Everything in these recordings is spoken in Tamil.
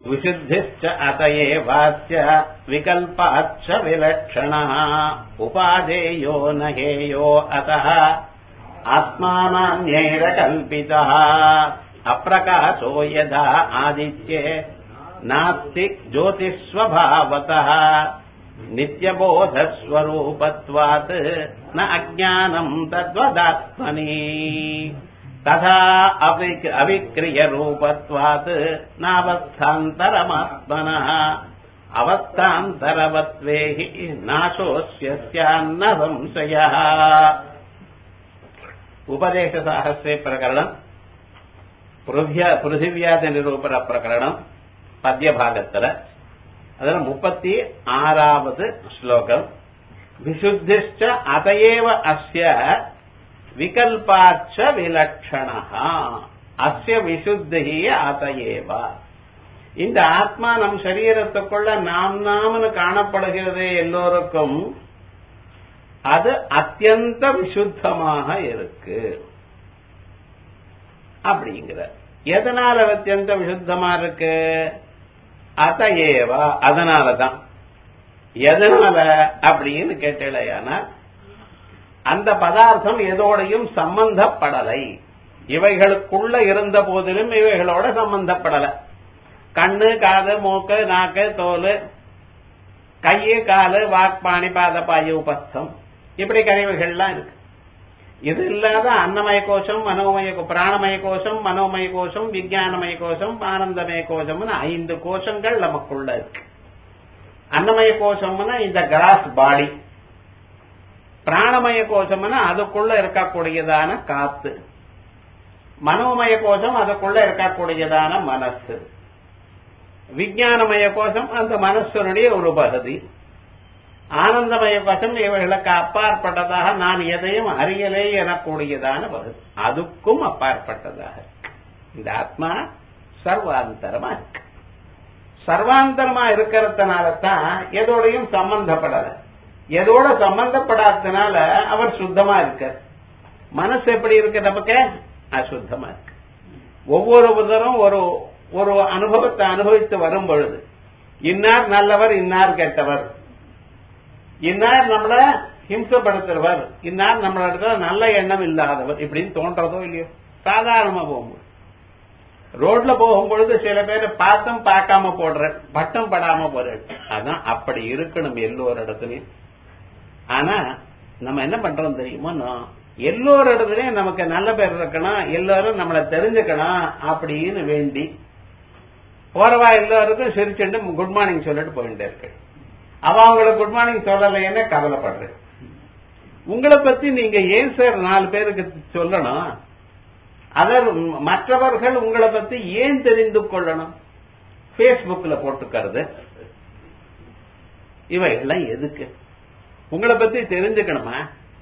विशुद्धिश्च अत एवास्य विकल्पाच्च विलक्षणः उपादेयो न हेयो अतः आत्मानान्यैरकल्पितः अप्रकाशो यदा आदित्ये नास्ति ज्योतिस्वभावतः नित्यबोधस्वरूपत्वात् न अज्ञानम् तद्वदात्मनि तथा अविक्रियरूपत्वात् नावस्थान्तरमात्मनः अवस्थान्तरवत्वे हि नाशोऽस्य स्यान्न संशयः உபதேசசாகசே பிரகரணம் பிருத்திவியாதி நிரூபண பிரகரணம் பத்திய பாகத்துல அதுல முப்பத்தி ஆறாவது ஸ்லோகம் விசுத்திஷ்ட அதையேவ அஸ்ய விகல்பாச்ச விலட்சணா அஸ்ய விசுத்தி அதையேவ இந்த ஆத்மா நம் சரீரத்துக்குள்ள நாம் நாமனு காணப்படுகிறது எல்லோருக்கும் அது அத்தியந்த விசுத்தமாக இருக்கு அப்படிங்கிற எதனால அத்தியந்த விசுத்தமா இருக்கு அதையேவா அதனாலதான் எதனால அப்படின்னு கேட்டலையானா அந்த பதார்த்தம் எதோடையும் சம்பந்தப்படலை இவைகளுக்குள்ள இருந்த போதிலும் இவைகளோட சம்பந்தப்படல கண்ணு காது மூக்கு நாக்கு தோல் கையு காலு வாக்பாணி பாதபாய உபஸ்தம் இப்படி கருவிகள்லாம் இருக்கு இது இல்லாத அன்னமய கோஷம் மனோமய பிராணமய கோஷம் மனோமய கோஷம் விஜயானமய கோஷம் ஆனந்தமய கோஷம்னு ஐந்து கோஷங்கள் நமக்குள்ள இருக்கு அன்னமய கோஷம்னா இந்த கிராஸ் பாடி பிராணமய கோஷம்னா அதுக்குள்ள இருக்கக்கூடியதான காத்து மனோமய கோஷம் அதுக்குள்ள இருக்கக்கூடியதான மனசு விஜயானமய கோஷம் அந்த மனசனுடைய ஒரு பகுதி ஆனந்தமய கோஷம் இவைகளுக்கு அப்பாற்பட்டதாக நான் எதையும் அறியலே எனக்கூடியதான பகுதி அதுக்கும் அப்பாற்பட்டதாக இந்த ஆத்மா சர்வாந்தரமா இருக்கு சர்வாந்தரமா இருக்கிறதுனால தான் எதோடையும் சம்பந்தப்படல எதோட சம்பந்தப்படாததுனால அவர் சுத்தமா இருக்கார் மனசு எப்படி இருக்கு நமக்கு அசுத்தமா இருக்கு ஒவ்வொருவரும் ஒரு ஒரு அனுபவத்தை அனுபவித்து வரும் பொழுது இன்னார் நல்லவர் இன்னார் கெட்டவர் இன்னார் நம்மள ஹிம்சப்படுத்துறவர் இன்னார் நம்மள நல்ல எண்ணம் இல்லாதவர் இப்படின்னு தோன்றதோ இல்லையோ சாதாரணமா போகும்போது ரோட்ல போகும்பொழுது சில பேர் பார்த்தும் பார்க்காம போடுற பட்டம் படாம போற அதான் அப்படி இருக்கணும் எல்லோரு இடத்துலயும் ஆனா நம்ம என்ன பண்றோம் தெரியுமோ எல்லோரு இடத்துலயும் நமக்கு நல்ல பேர் இருக்கணும் எல்லாரும் நம்மளை தெரிஞ்சுக்கணும் அப்படின்னு வேண்டி போறவா எல்லாருக்கும் சிரிச்சுட்டு குட் மார்னிங் சொல்லிட்டு போயிட்டே இருக்கு அவ அவங்களுக்கு குட் மார்னிங் சொல்லலைன்னு கவலைப்படுறேன் உங்களை பத்தி நீங்க ஏன் சார் நாலு பேருக்கு சொல்லணும் அதர் மற்றவர்கள் உங்களை பத்தி ஏன் தெரிந்து கொள்ளணும் பேஸ்புக்ல போட்டுக்கிறது இவைகள்லாம் எதுக்கு உங்களை பத்தி தெரிஞ்சுக்கணுமா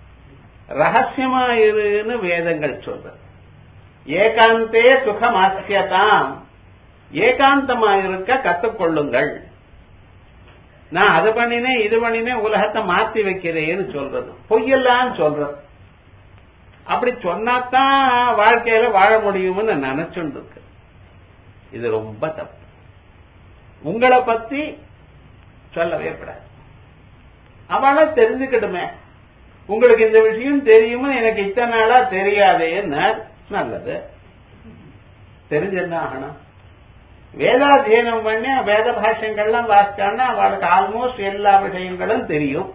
ரகசியமா இருன்னு வேதங்கள் சொல்ற ஏகாந்தே சுகமாசியதாம் ஏகாந்தமா இருக்க கத்துக்கொள்ளுங்கள் நான் அது பண்ணினேன் இது பண்ணினேன் உலகத்தை மாத்தி வைக்கிறேன்னு சொல்றது பொய்யெல்லாம் சொல்றது அப்படி சொன்னாதான் வாழ்க்கையில வாழ முடியும்னு நினைச்சுட்டு இருக்கு இது ரொம்ப தப்பு உங்களை பத்தி சொல்லவே கூடாது அவளை தெரிஞ்சுக்கிட்டுமே உங்களுக்கு இந்த விஷயம் தெரியுமா எனக்கு இத்தனை நாளா தெரியாதேன்னு நல்லது தெரிஞ்சிருந்தா ஆகணும் வேதாத்தியனம் பண்ணி வேத பாஷ்யங்கள்லாம் வாசிச்சான்னா அவளுக்கு ஆல்மோஸ்ட் எல்லா விஷயங்களும் தெரியும்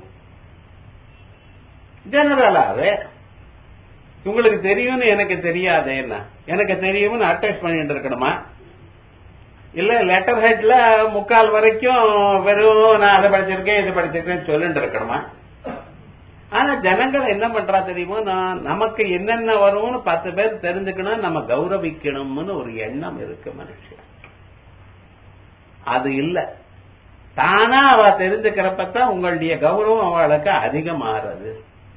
ஜெனரலாவே உங்களுக்கு தெரியும்னு எனக்கு தெரியாதே என்ன எனக்கு தெரியும்னு அட்டாச் பண்ணிட்டு இருக்கணுமா இல்ல லெட்டர் ஹெட்ல முக்கால் வரைக்கும் வெறும் நான் அதை படிச்சிருக்கேன் இது படிச்சிருக்கேன் சொல்லிட்டு இருக்கணுமா ஆனா ஜனங்கள் என்ன பண்றா தெரியுமோ நான் நமக்கு என்னென்ன வரும்னு பத்து பேர் தெரிஞ்சுக்கணும் நம்ம கௌரவிக்கணும்னு ஒரு எண்ணம் இருக்கு மனுஷன் அது இல்ல தானா அவ தெரிஞ்சுக்கிறப்பதான் உங்களுடைய கௌரவம் அவளுக்கு அதிகமாறது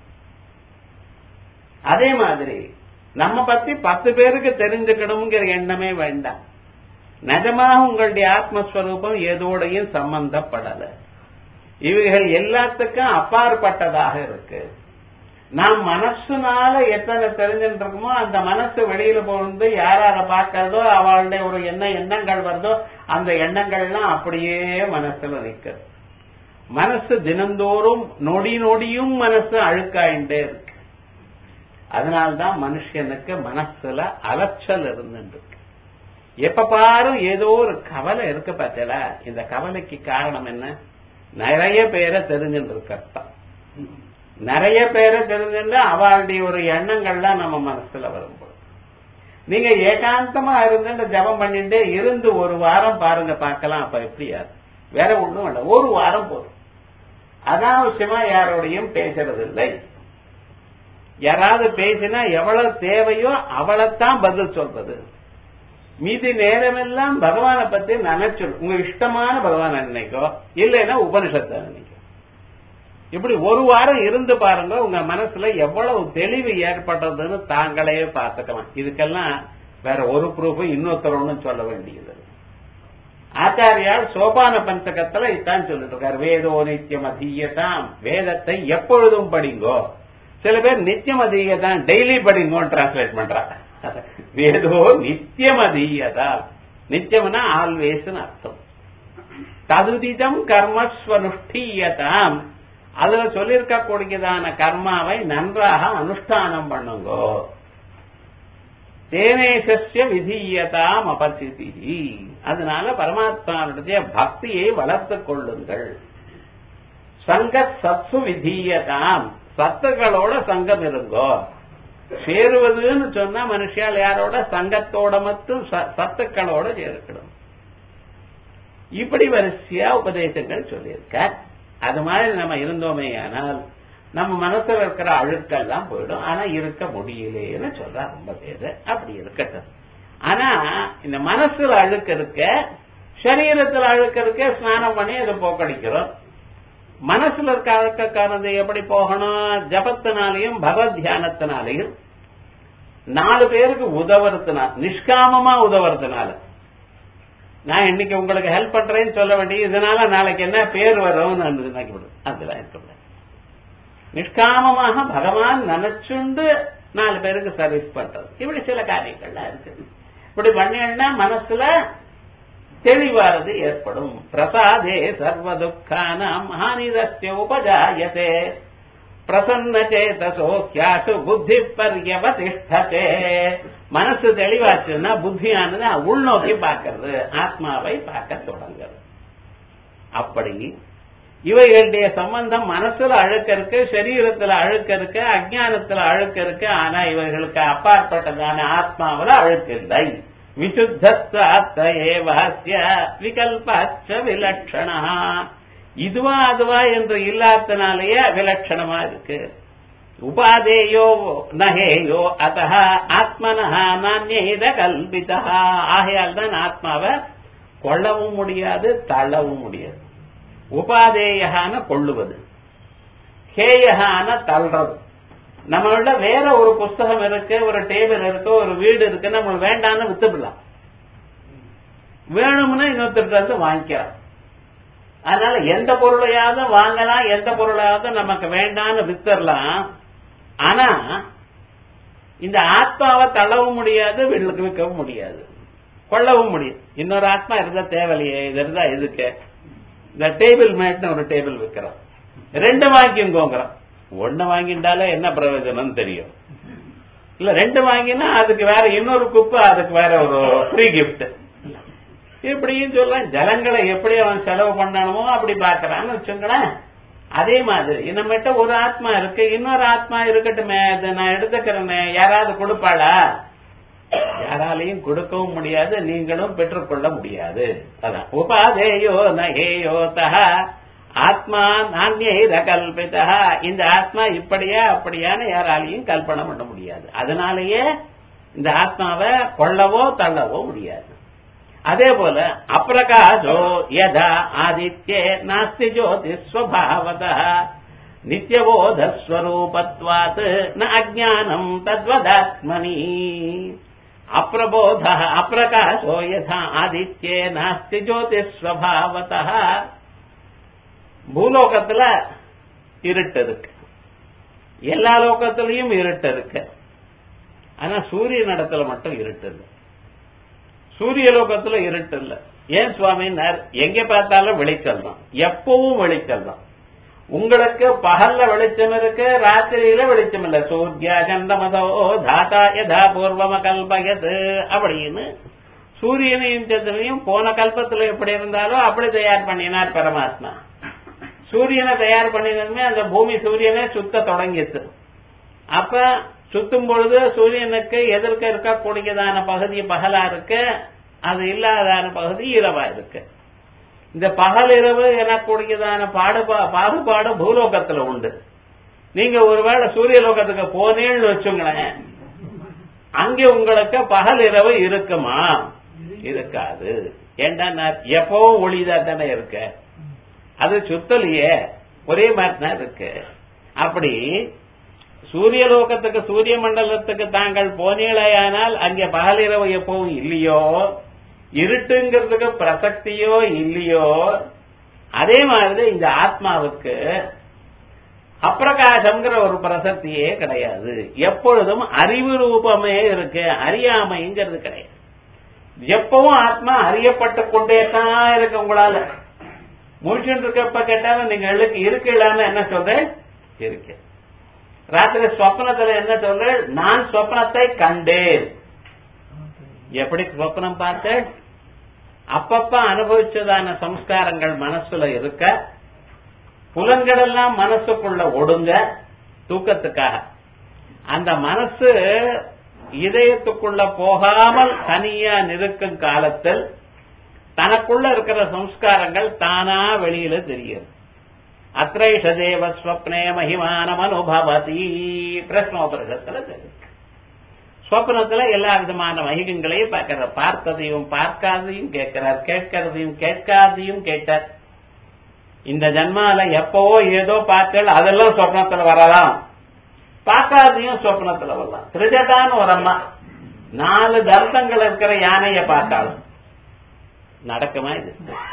அதே மாதிரி நம்ம பத்தி பத்து பேருக்கு தெரிஞ்சுக்கணுங்கிற எண்ணமே வேண்டாம் நிஜமாக உங்களுடைய ஆத்மஸ்வரூபம் எதோடையும் சம்பந்தப்படல இவைகள் எல்லாத்துக்கும் அப்பாற்பட்டதாக இருக்கு நாம் மனசுனால எத்தனை தெரிஞ்சுட்டு இருக்கோமோ அந்த மனசு வெளியில போந்து யாரார பார்க்கறதோ அவளுடைய ஒரு என்ன எண்ணங்கள் வருதோ அந்த எண்ணங்கள்லாம் அப்படியே மனசுல நிக்கிறது மனசு தினந்தோறும் நொடி நொடியும் மனசு அழுக்காயிண்டே இருக்கு அதனால்தான் மனுஷனுக்கு மனசுல அலைச்சல் இருந்துட்டு இருக்கு எப்ப பாரும் ஏதோ ஒரு கவலை இருக்கு பார்த்தல இந்த கவலைக்கு காரணம் என்ன நிறைய பேரை தெரிஞ்சுட்டு இருக்கத்தான் நிறைய பேரை தெரிஞ்சுட்டு அவளுடைய ஒரு எண்ணங்கள்லாம் நம்ம மனசுல வரும்போது நீங்க ஏகாந்தமா இருந்து ஜபம் பண்ணிட்டு இருந்து ஒரு வாரம் பாருங்க பார்க்கலாம் அப்ப எப்படியா வேற ஒண்ணும் இல்லை ஒரு வாரம் போதும் அனாவசியமா யாரோடையும் பேசுறது இல்லை யாராவது பேசினா எவ்வளவு தேவையோ அவளைத்தான் பதில் சொல்றது மீதி நேரமெல்லாம் பகவானை பத்தி நினைச்சு உங்க இஷ்டமான பகவான் நினைக்கோ இல்லைன்னா உபனிஷத்தை நினைக்கோ இப்படி ஒரு வாரம் இருந்து பாருங்க உங்க மனசுல எவ்வளவு தெளிவு ஏற்பட்டதுன்னு தாங்களே பார்த்துக்கலாம் இதுக்கெல்லாம் வேற ஒரு ப்ரூஃப் இன்னொருத்தர் ஒன்றும் சொல்ல வேண்டியது ஆச்சாரியால் சோபான பஞ்சகத்துல இதான் சொல்லிட்டு இருக்காரு வேதோ நித்தியம் அதீயதாம் வேதத்தை எப்பொழுதும் படிங்கோ சில பேர் நித்தியம் அதீயதான் டெய்லி படிங்கோன்னு டிரான்ஸ்லேட் பண்றாங்க வேதோ நித்தியம் அதீயதா நித்தியம்னா ஆல்வேஸ் அர்த்தம் ததுதிதம் கர்மஸ்வனுஷ்டீயதாம் அதுல சொல்லியிருக்க கூடியதான கர்மாவை நன்றாக அனுஷ்டானம் பண்ணுங்கோ தேனேசஸ்ய விதீயதாம் அபசிதி அதனால பரமாத்மாவுடைய பக்தியை வளர்த்துக் கொள்ளுங்கள் சங்கத் சத்சு விதீயதாம் சத்துக்களோட சங்கம் இருங்கோ சேருவதுன்னு சொன்னா மனுஷியால் யாரோட சங்கத்தோட மட்டும் சத்துக்களோட சேர்க்கணும் இப்படி வரிசையா உபதேசங்கள் சொல்லியிருக்க அது மாதிரி நம்ம இருந்தோமே ஆனால் நம்ம மனசுல இருக்கிற அழுக்கெல்லாம் போயிடும் ஆனா இருக்க முடியலேன்னு சொல்றா ரொம்ப பேரு அப்படி இருக்கட்டும் ஆனா இந்த மனசுல அழுக்க இருக்க சரீரத்துல அழுக்க இருக்க ஸ்நானம் பண்ணி அதை போக்கடிக்கிறோம் மனசுல இருக்க அழுக்கக்கானது எப்படி போகணும் ஜபத்தினாலையும் பகவத் தியானத்தினாலையும் நாலு பேருக்கு உதவுறதுனால நிஷ்காமமா உதவுறதுனால நான் இன்னைக்கு உங்களுக்கு ஹெல்ப் பண்றேன்னு சொல்ல வேண்டிய இதனால நாளைக்கு என்ன பேர் வரும்னு நினைக்கப்படும் அதெல்லாம் இருக்கக்கூடாது நிஷ்காமமாக பகவான் நினைச்சுண்டு நாலு பேருக்கு சர்வீஸ் பண்றது இப்படி சில காரியங்கள்லாம் இருக்கு இப்படி பண்ணா மனசுல தெளிவானது ஏற்படும் பிரசாதே சர்வ துக்கானாம் ஹானிதஸ்ய உபஜாயதே பிரசன்ன சேதசோ ஹியாசு புத்தி பர்யவதிஷ்டதே மனசு தெளிவாச்சுன்னா புத்தியானது உள்நோக்கி பார்க்கறது ஆத்மாவை பார்க்க தொடங்குறது அப்படி இவைகளுடைய சம்பந்தம் மனசுல அழுக்க இருக்கு சரீரத்துல அழுக்க இருக்கு அஜானத்துல அழுக்க இருக்கு ஆனா இவர்களுக்கு அப்பாற்பட்டதான ஆத்மாவில அழுக்கு இல்லை விசுத்தேவாசிய விகல்பாச்ச விலட்சணா இதுவா அதுவா என்று இல்லாதனாலேயே விலட்சணமா இருக்கு உபாதேயோ நகேயோ அத்த ஆத்மனஹா நானியத கல்பிதா ஆகையால் தான் ஆத்மாவை கொள்ளவும் முடியாது தள்ளவும் முடியாது உபாதேயான கொள்ளுவது ஹேயகான தள்ளுறது நம்மளோட வேற ஒரு புஸ்தகம் இருக்கு ஒரு டேபிள் இருக்கு ஒரு வீடு இருக்கு நம்ம வேண்டான்னு வித்துடலாம் வேணும்னா இன்னொருத்தர் வந்து வாங்கிக்கலாம் அதனால எந்த பொருளையாவது வாங்கலாம் எந்த பொருளையாவது நமக்கு வேண்டான்னு வித்துடலாம் ஆனா இந்த ஆத்மாவை தள்ளவும் முடியாது விற்கவும் முடியாது கொள்ளவும் முடியும் இன்னொரு ஆத்மா இருந்தா தேவையில்லையே இது இருந்தா எதுக்கு இந்த டேபிள் மேட்னு ஒரு டேபிள் விற்கிறோம் ரெண்டு வாங்கிங்கோங்கிறோம் ஒன்னு வாங்கிட்டாலே என்ன பிரயோஜனம் தெரியும் இல்ல ரெண்டு வாங்கினா அதுக்கு வேற இன்னொரு குப்பு அதுக்கு வேற ஒரு ஃப்ரீ கிஃப்ட் இப்படியும் சொல்லலாம் ஜலங்களை எப்படி அவன் செலவு பண்ணணுமோ அப்படி பாக்குறான்னு வச்சுங்களேன் அதே மாதிரி நம்மகிட்ட ஒரு ஆத்மா இருக்கு இன்னொரு ஆத்மா இருக்கட்டுமே அதை நான் எடுத்துக்கிறேனே யாராவது கொடுப்பாளா யாராலையும் கொடுக்கவும் முடியாது நீங்களும் பெற்றுக்கொள்ள முடியாது அதான் உபாதேயோ நகேயோ தஹ ஆத்மா நானிய கல்பிதா இந்த ஆத்மா இப்படியா அப்படியான்னு யாராலையும் கல்பனை பண்ண முடியாது அதனாலேயே இந்த ஆத்மாவை கொள்ளவோ தள்ளவோ முடியாது அதே போல அப்பிரகாசோ யதா ஆதித்யே நாஸ்தி ஜோதி ஸ்வபாவத நித்தியபோதஸ்வரூபத்வாத் ந அஜானம் தத்வதாத்மனி அப்பிரபோத அப்பிரகாசோ யதா ஆதித்யே நாஸ்தி ஜோதி ஸ்வபாவத பூலோகத்துல இருட்டு இருக்கு எல்லா லோகத்திலையும் இருட்டு இருக்கு ஆனா சூரிய நடத்துல மட்டும் இருட்டு இல்லை சூரிய லோகத்துல இருட்டு இல்ல ஏன் சுவாமின்னார் எங்க பார்த்தாலும் வெளிச்சம் தான் எப்பவும் வெளிச்சம் தான் உங்களுக்கு பகல்ல வெளிச்சம் இருக்கு ராத்திரியில வெளிச்சம் இல்ல சூர்யா சந்தமதோ தாத்தா யதா பூர்வம கல்பயது அப்படின்னு சூரியனையும் சந்திரனையும் போன கல்பத்துல எப்படி இருந்தாலோ அப்படி தயார் பண்ணினார் பரமாத்மா சூரியனை தயார் பண்ணினதுமே அந்த பூமி சூரியனை சுத்த தொடங்கிச்சு அப்ப சுத்தும் பொழுது சூரியனுக்கு எதிர்க்க இருக்கக்கூடியதான பகுதி பகலா இருக்கு அது இல்லாதான பகுதி இரவா இருக்கு இந்த பகல் இரவு எனக்கூடியதான பாடுபா பாகுபாடு பூலோகத்துல உண்டு நீங்க ஒருவேளை சூரிய லோகத்துக்கு போனேன்னு வச்சுங்களேன் அங்கே உங்களுக்கு பகல் இரவு இருக்குமா இருக்காது ஏண்டா நான் எப்பவும் ஒளிதா தானே இருக்க அது சுத்தலையே ஒரே மாதிரி தான் இருக்கு அப்படி சூரிய லோகத்துக்கு சூரிய மண்டலத்துக்கு தாங்கள் போனீங்களேயானால் அங்கே பகல் இரவு எப்பவும் இல்லையோ இருட்டுங்கிறதுக்கு பிரசக்தியோ இல்லையோ அதே மாதிரி இந்த ஆத்மாவுக்கு அப்பிரகாசம்ங்கிற ஒரு பிரசக்தியே கிடையாது எப்பொழுதும் அறிவு ரூபமே இருக்கு அறியாமைங்கிறது கிடையாது எப்பவும் ஆத்மா அறியப்பட்டு கொண்டே தான் இருக்கு உங்களால முடிச்சுட்டு இருக்கப்ப கேட்டாலும் நீங்க எழுக்கு இருக்கலான்னு என்ன சொல்றேன் இருக்கு ராத்திரி சொப்னத்துல என்ன சொல்றேன் நான் சொப்னத்தை கண்டேன் எப்படி சொப்னம் பார்த்தேன் அப்பப்ப அனுபவிச்சதான சம்ஸ்காரங்கள் மனசுல இருக்க புலன்கள் எல்லாம் மனசுக்குள்ள ஒடுங்க தூக்கத்துக்காக அந்த மனசு இதயத்துக்குள்ள போகாமல் தனியா நிற்கும் காலத்தில் தனக்குள்ள இருக்கிற சம்ஸ்காரங்கள் தானா வெளியில தெரியுது அத்ரைஷ தேவ ஸ்வப்னே மகிமானம் அனுபவதி பிரஸ்னோபரிஷத்துல தெரியும் ஸ்வப்னத்துல எல்லா விதமான மகிகங்களையும் பார்க்கிறார் பார்த்ததையும் பார்க்காதையும் கேட்கிறார் கேட்கறதையும் கேட்காதையும் கேட்டார் இந்த ஜன்மால எப்பவோ ஏதோ பார்த்தேன் அதெல்லாம் சொப்னத்துல வரலாம் பார்க்காதையும் சொப்னத்துல வரலாம் திரிஜடான்னு ஒரு அம்மா நாலு தர்த்தங்கள் இருக்கிற யானைய பார்த்தாலும் நடக்குமா இது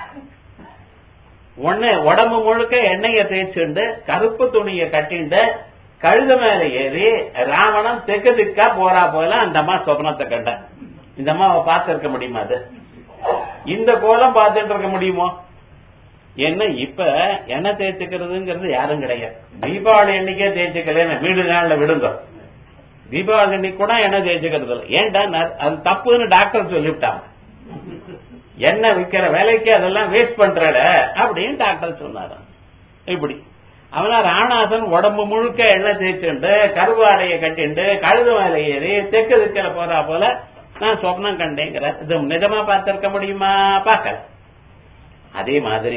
ஒண்ணு உடம்பு முழுக்க எண்ணெய தேய்ச்சுண்டு கருப்பு துணியை கட்டிண்டு கழுத மேல ஏறி ராவணன் தெற்கு திக்கா போறா போல அந்த அம்மா சொப்னத்தை கண்ட இந்த அம்மாவை பார்த்திருக்க முடியுமா அது இந்த கோலம் பார்த்துட்டு இருக்க முடியுமோ என்ன இப்ப எண்ணெய் தேய்ச்சிக்கிறதுங்கிறது யாரும் கிடையாது தீபாவளி எண்ணிக்கே தேய்ச்சிக்கலன்னு வீடு நாள்ல விடுங்க தீபாவளி அன்னைக்கு கூட எண்ணெய் தேய்ச்சிக்கிறது இல்லை ஏன்டா அது தப்புன்னு டாக்டர் சொல்லிவிட்டாங்க எண்ணெய் விற்கிற வேலைக்கு அதெல்லாம் வேஸ்ட் பண்றட அப்படின்னு டாக்டர் சொன்னாரு இப்படி அவனா ராணாசன் உடம்பு முழுக்க எண்ணெய் தேய்ச்சுண்டு கருவாடையை கட்டிண்டு கழுத மேல ஏறி தெற்கு திக்கிற போறா போல நான் சொப்னம் கண்டேங்கிற இது நிஜமா பார்த்திருக்க முடியுமா பார்க்கல அதே மாதிரி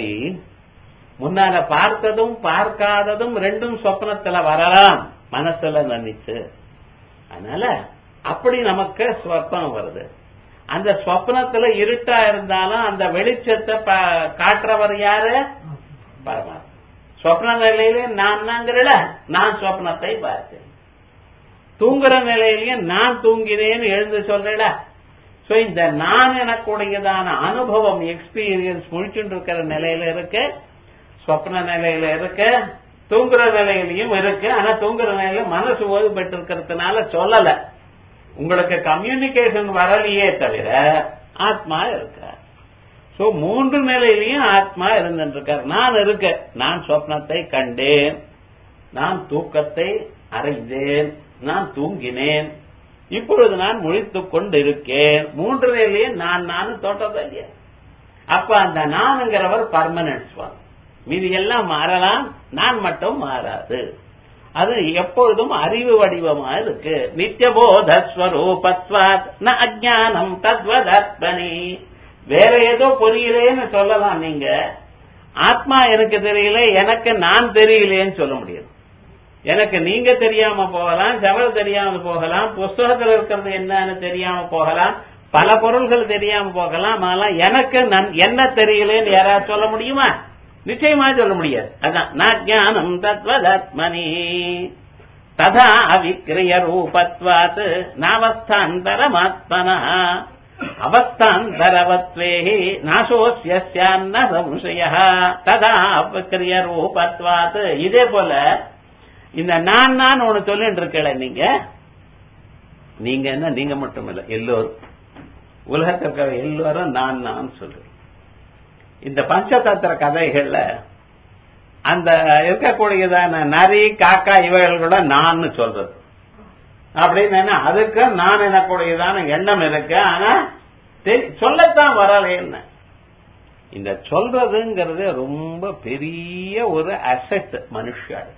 முன்னால பார்த்ததும் பார்க்காததும் ரெண்டும் சொப்னத்துல வரலாம் மனசுல நினைச்சு அதனால அப்படி நமக்கு ஸ்வப்னம் வருது அந்த ஸ்வப்னத்துல இருட்டா இருந்தாலும் அந்த வெளிச்சத்தை காட்டுறவர் யாரு பரமாத்மா ஸ்வப்ன நிலையில நான் நாங்கிறல நான் ஸ்வப்னத்தை பார்த்தேன் தூங்குற நிலையிலயும் நான் தூங்கினேன்னு எழுந்து சொல்றேடா சோ இந்த நான் எனக்குடையதான அனுபவம் எக்ஸ்பீரியன்ஸ் முடிச்சுட்டு இருக்கிற நிலையில இருக்கு ஸ்வப்ன நிலையில இருக்கு தூங்குற நிலையிலையும் இருக்கு ஆனா தூங்குற நிலையில மனசு ஓய்வுபட்டு இருக்கிறதுனால சொல்லல உங்களுக்கு கம்யூனிகேஷன் வரலையே தவிர ஆத்மா இருக்க சோ மூன்று நிலையிலையும் ஆத்மா இருந்துருக்கார் நான் இருக்க நான் சொப்னத்தை கண்டேன் நான் தூக்கத்தை அறைந்தேன் நான் தூங்கினேன் இப்பொழுது நான் முழித்துக் கொண்டிருக்கேன் மூன்று நிலையும் நான் நான் தோட்டத்தை இல்லையா அப்ப அந்த நான்ங்கிறவர் பர்மனன்ட் ஸ்வாமி மீதி எல்லாம் மாறலாம் நான் மட்டும் மாறாது அது எப்பொழுதும் அறிவு வடிவமா இருக்கு நித்தியபோதஸ்வரூபத்வாத் ந அஜானம் தத்வதத்மனி வேற ஏதோ புரியலேன்னு சொல்லலாம் நீங்க ஆத்மா எனக்கு தெரியல எனக்கு நான் தெரியலேன்னு சொல்ல முடியாது எனக்கு நீங்க தெரியாம போகலாம் ஜவல் தெரியாம போகலாம் புஸ்தகத்தில் இருக்கிறது என்னன்னு தெரியாம போகலாம் பல பொருள்கள் தெரியாம போகலாம் அதெல்லாம் எனக்கு என்ன தெரியலேன்னு யாராவது சொல்ல முடியுமா நிச்சயமா சொல்ல முடியாது அதான் நாஜானம் தத்வதத்மனி ததா அவிக்கிரிய ரூபத்வாத் நாவஸ்தாந்தரமாத்மன அவஸ்தாந்தரவத்வே நாசோசியஸ்யான்ன சம்சய ததா அவிக்கிரிய ரூபத்வாத் இதே போல இந்த நான் நான் ஒண்ணு சொல்லிட்டு இருக்கல நீங்க நீங்க என்ன நீங்க மட்டும் இல்ல எல்லோரும் உலகத்தில் இருக்கிற எல்லோரும் நான் நான் சொல்றேன் இந்த பஞ்சதந்திர கதைகள்ல அந்த இருக்கக்கூடியதான நரி காக்கா இவைகள் கூட நான் சொல்றது அப்படின்னு என்ன அதுக்கு நான் எனக்கூடியதான எண்ணம் இருக்கு ஆனா சொல்லத்தான் வரலேன்னு இந்த சொல்றதுங்கிறது ரொம்ப பெரிய ஒரு அசெட் மனுஷாளுக்கு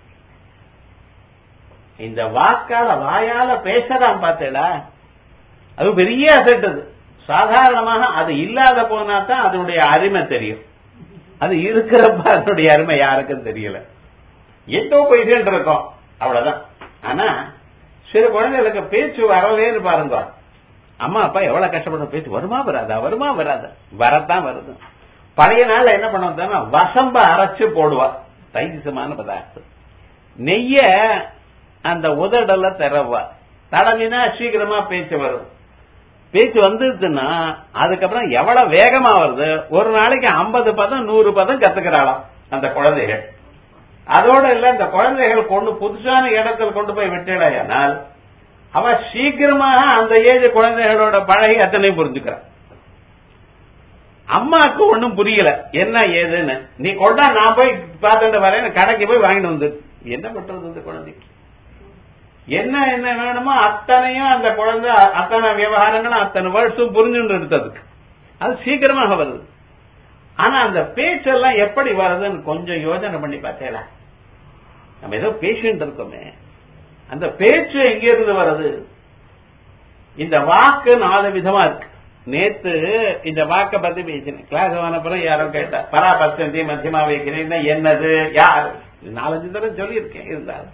இந்த வாக்கால வாயால பேசலாம் பார்த்தேடா அது பெரிய அசெட் அது சாதாரணமாக அது இல்லாத போனா தான் அதனுடைய அருமை தெரியும் அது இருக்கிறப்ப அதனுடைய அருமை யாருக்கும் தெரியல எட்டோ பேசிட்டு இருக்கோம் அவ்வளவுதான் ஆனா சில குழந்தைகளுக்கு பேச்சு வரலேன்னு பாருங்க அம்மா அப்பா எவ்வளவு கஷ்டப்படும் பேச்சு வருமா வராதா வருமா வராதா வரத்தான் வருது பழைய நாள்ல என்ன பண்ணுவோம் வசம்ப அரைச்சு போடுவா தைஜசமான பதார்த்தம் நெய்ய அந்த உதடல தரவா தடவினா சீக்கிரமா பேச்சு வரும் பேச்சு வந்துருச்சுன்னா அதுக்கப்புறம் எவ்வளவு வேகமா வருது ஒரு நாளைக்கு ஐம்பது பதம் நூறு பதம் கத்துக்கிறாளாம் அந்த குழந்தைகள் அதோட இல்ல இந்த குழந்தைகள் கொண்டு புதுசான இடத்துல கொண்டு போய் விட்டுடையானால் அவ சீக்கிரமாக அந்த ஏஜ் குழந்தைகளோட பழகி அத்தனை புரிஞ்சுக்கிறான் அம்மாவுக்கு ஒண்ணும் புரியல என்ன ஏதுன்னு நீ கொண்டா நான் போய் பார்த்துட்டு வரேன் கடைக்கு போய் வாங்கிட்டு வந்து என்ன பண்றது இந்த குழந்தைக்கு என்ன என்ன வேணுமோ அத்தனையும் அந்த குழந்தை அத்தனை விவகாரங்களும் அத்தனை வருஷம் புரிஞ்சுட்டு எடுத்ததுக்கு அது சீக்கிரமாக வருது ஆனா அந்த பேச்செல்லாம் எப்படி வருதுன்னு கொஞ்சம் யோசனை பண்ணி பார்த்தேல நம்ம ஏதோ பேசிட்டு இருக்கோமே அந்த பேச்சு எங்க இருந்து வருது இந்த வாக்கு நாலு விதமா இருக்கு நேத்து இந்த வாக்க பத்தி பேசினேன் கிளாஸ் ஆனப்புறம் யாரோ கேட்டா பராபஸ்தி மத்தியமா வைக்கிறீங்கன்னா என்னது யாரு நாலஞ்சு தடவை சொல்லியிருக்கேன் இருந்தாலும்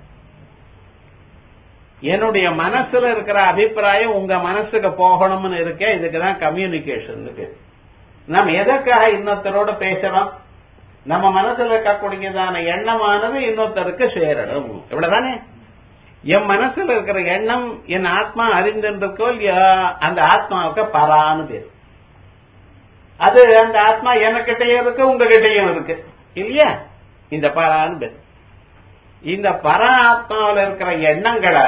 என்னுடைய மனசுல இருக்கிற அபிப்பிராயம் உங்க மனசுக்கு போகணும்னு இருக்கேன் இதுக்குதான் கம்யூனிகேஷன் நம்ம எதற்காக இன்னொருத்தரோட பேசணும் நம்ம மனசுல இருக்கக்கூடியதான எண்ணமானது இன்னொருத்தருக்கு சேரணும் இவ்வளவுதானே என் மனசுல இருக்கிற எண்ணம் என் ஆத்மா அறிந்திருக்கோ இல்லையா அந்த ஆத்மாவுக்கு பரான்னு பேர் அது அந்த ஆத்மா எனக்கிட்டையும் இருக்கு உங்ககிட்டயும் இருக்கு இல்லையா இந்த பரான்னு பேர் இந்த பர ஆத்மாவில் இருக்கிற எண்ணங்களை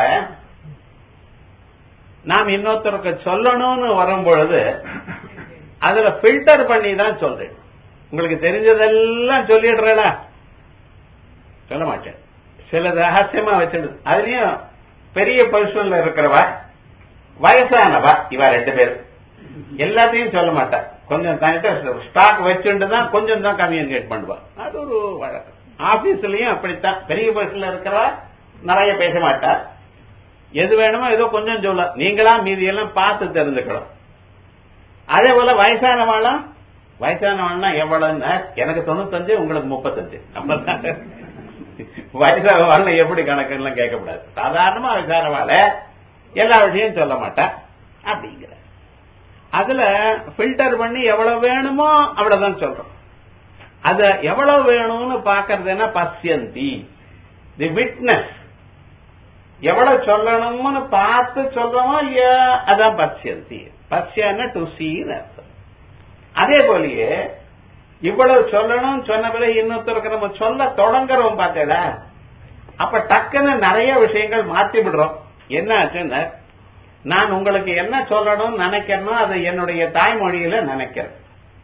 நாம் இன்னொருத்தருக்கு சொல்லணும்னு வரும் பொழுது அதுல பில்டர் பண்ணி தான் சொல்றேன் உங்களுக்கு தெரிஞ்சதெல்லாம் சொல்லிடுறா சொல்ல மாட்டேன் சில ரகசியமா வச்சிடு அதுலயும் பெரிய பொசிஷன்ல இருக்கிறவ வயசானவா இவ ரெண்டு பேரும் எல்லாத்தையும் சொல்ல மாட்டா கொஞ்சம் தனித்த ஸ்டாக் வச்சுட்டு தான் கொஞ்சம் தான் கம்யூனிகேட் பண்ணுவா அது ஒரு வழக்கம் ஆபீஸ்லயும் அப்படித்தான் பெரிய பொசிஷன்ல இருக்கிறவா நிறைய பேச மாட்டா எது வேணுமோ ஏதோ கொஞ்சம் சொல்ல நீங்களா மீதி எல்லாம் பார்த்து தெரிஞ்சுக்கணும் அதே போல வயசானவாளும் வயசானவாள்னா எவ்வளவுன்னு எனக்கு தொண்ணூத்தஞ்சு உங்களுக்கு முப்பத்தஞ்சு அப்பதான் வயசானவாள் எப்படி கணக்குன்னு கேட்கக்கூடாது சாதாரணமா வயசானவாள எல்லா விஷயம் சொல்ல மாட்டா அப்படிங்கிற அதுல பில்டர் பண்ணி எவ்வளவு வேணுமோ அவ்வளவுதான் சொல்றோம் அத எவ்வளவு வேணும்னு பாக்குறதுன்னா பசியந்தி தி விட்னஸ் எவ்வளவு சொல்லணும்னு பார்த்து சொல்றோமோ இல்லையா அதான் பசியந்தி பசியான டு சீன்னு அர்த்தம் அதே போலயே இவ்வளவு சொல்லணும் சொன்ன பிறகு இன்னொருத்தருக்கு நம்ம சொல்ல தொடங்குறோம் பார்த்தேடா அப்ப டக்குன்னு நிறைய விஷயங்கள் மாத்தி விடுறோம் என்ன ஆச்சுன்னா நான் உங்களுக்கு என்ன சொல்லணும்னு நினைக்கிறேனோ அதை என்னுடைய தாய்மொழியில நினைக்கிறேன்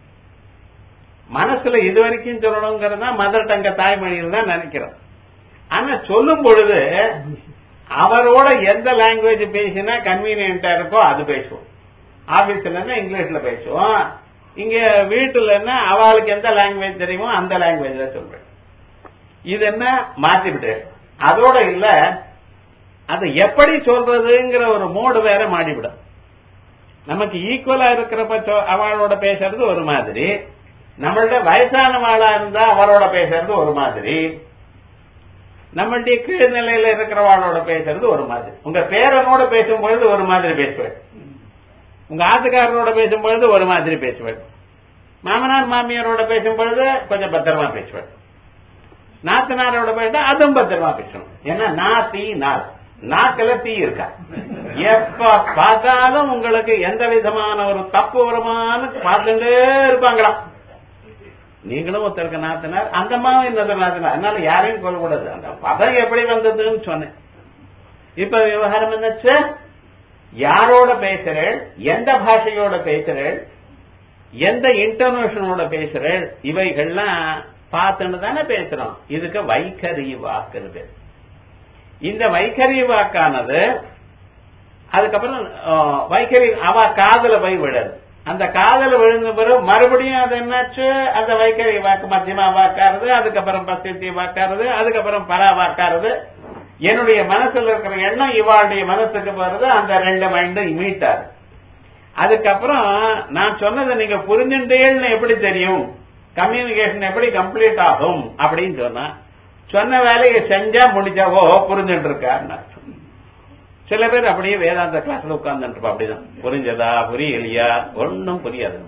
மனசுல இது வரைக்கும் சொல்லணுங்கிறதா மதர் டங்க தாய்மொழியில தான் நினைக்கிறோம் ஆனா சொல்லும் பொழுது அவரோட எந்த லாங்குவேஜ் பேசினா கன்வீனியன்டா இருக்கோ அது பேசுவோம் ஆபீஸ்ல இங்கிலீஷ்ல பேசுவோம் இங்க வீட்டுல என்ன அவளுக்கு எந்த லாங்குவேஜ் தெரியுமோ அந்த லாங்குவேஜ்ல சொல்றேன் இது என்ன மாத்திவிட்டு அதோட இல்ல அது எப்படி சொல்றதுங்கிற ஒரு மோடு வேற மாடிவிடும் நமக்கு ஈக்குவலா இருக்கிறப்ப அவளோட பேசுறது ஒரு மாதிரி நம்மள்ட வயசானவாளா இருந்தா அவரோட பேசுறது ஒரு மாதிரி நம்மளுடைய கீழ்நிலையில இருக்கிறவாளோட பேசுறது ஒரு மாதிரி உங்க பேரனோட பேசும்பொழுது ஒரு மாதிரி பேசுவேன் உங்க ஆத்துக்காரரோட பேசும்பொழுது ஒரு மாதிரி பேசுவேன் மாமனார் மாமியாரோட பேசும்பொழுது கொஞ்சம் பத்திரமா பேசுவேன் நாத்தனாரோட பேசிட்டா அதுவும் பத்திரமா பேசணும் ஏன்னா நான் தீ நாள் நாக்கில தீ இருக்கா எப்ப பார்த்தாலும் உங்களுக்கு எந்த விதமான ஒரு தப்பு வருமானு பார்த்துட்டே இருப்பாங்களாம் நீங்களும் ஒருத்தருக்கு நாத்தினார் அந்த அம்மாவும் இன்னொரு நாத்தினார் அதனால யாரையும் கொள்ளக்கூடாது அந்த பதம் எப்படி வந்ததுன்னு சொன்னேன் இப்ப விவகாரம் என்னச்சு யாரோட பேசுறேள் எந்த பாஷையோட பேசுறேள் எந்த இன்டர்நேஷனோட பேசுறேன் இவைகள்லாம் பார்த்துன்னு தானே பேசுறோம் இதுக்கு வைகரி வாக்குன்னு பேர் இந்த வைகரி வாக்கானது அதுக்கப்புறம் அஹ், வைகரி அவ காதுல போய் விடுது அந்த காதல விழுந்த பிறகு மறுபடியும் அது என்னாச்சு அந்த வைகரி வாக்கு மத்தியமா வாக்காருது அதுக்கப்புறம் பத்தியத்தி வாக்காருது அதுக்கப்புறம் பரா வாக்காருது என்னுடைய மனசுல இருக்கிற எண்ணம் இவாளுடைய மனசுக்கு வருது அந்த ரெண்டு மைண்டும் மீட்டாரு அதுக்கப்புறம் நான் சொன்னதை நீங்க புரிஞ்சுட்டேன்னு எப்படி தெரியும் கம்யூனிகேஷன் எப்படி கம்ப்ளீட் ஆகும் அப்படின்னு சொன்னா சொன்ன வேலையை செஞ்சா முடிச்சா ஓ புரிஞ்சுட்டு இருக்காருன்னு அர்த்தம். சில பேர் அப்படியே வேதாந்த கிளாஸ்ல உட்கார்ந்துட்டு அப்படிதான் புரிஞ்சதா புரியலையா ஒன்னும் புரியாது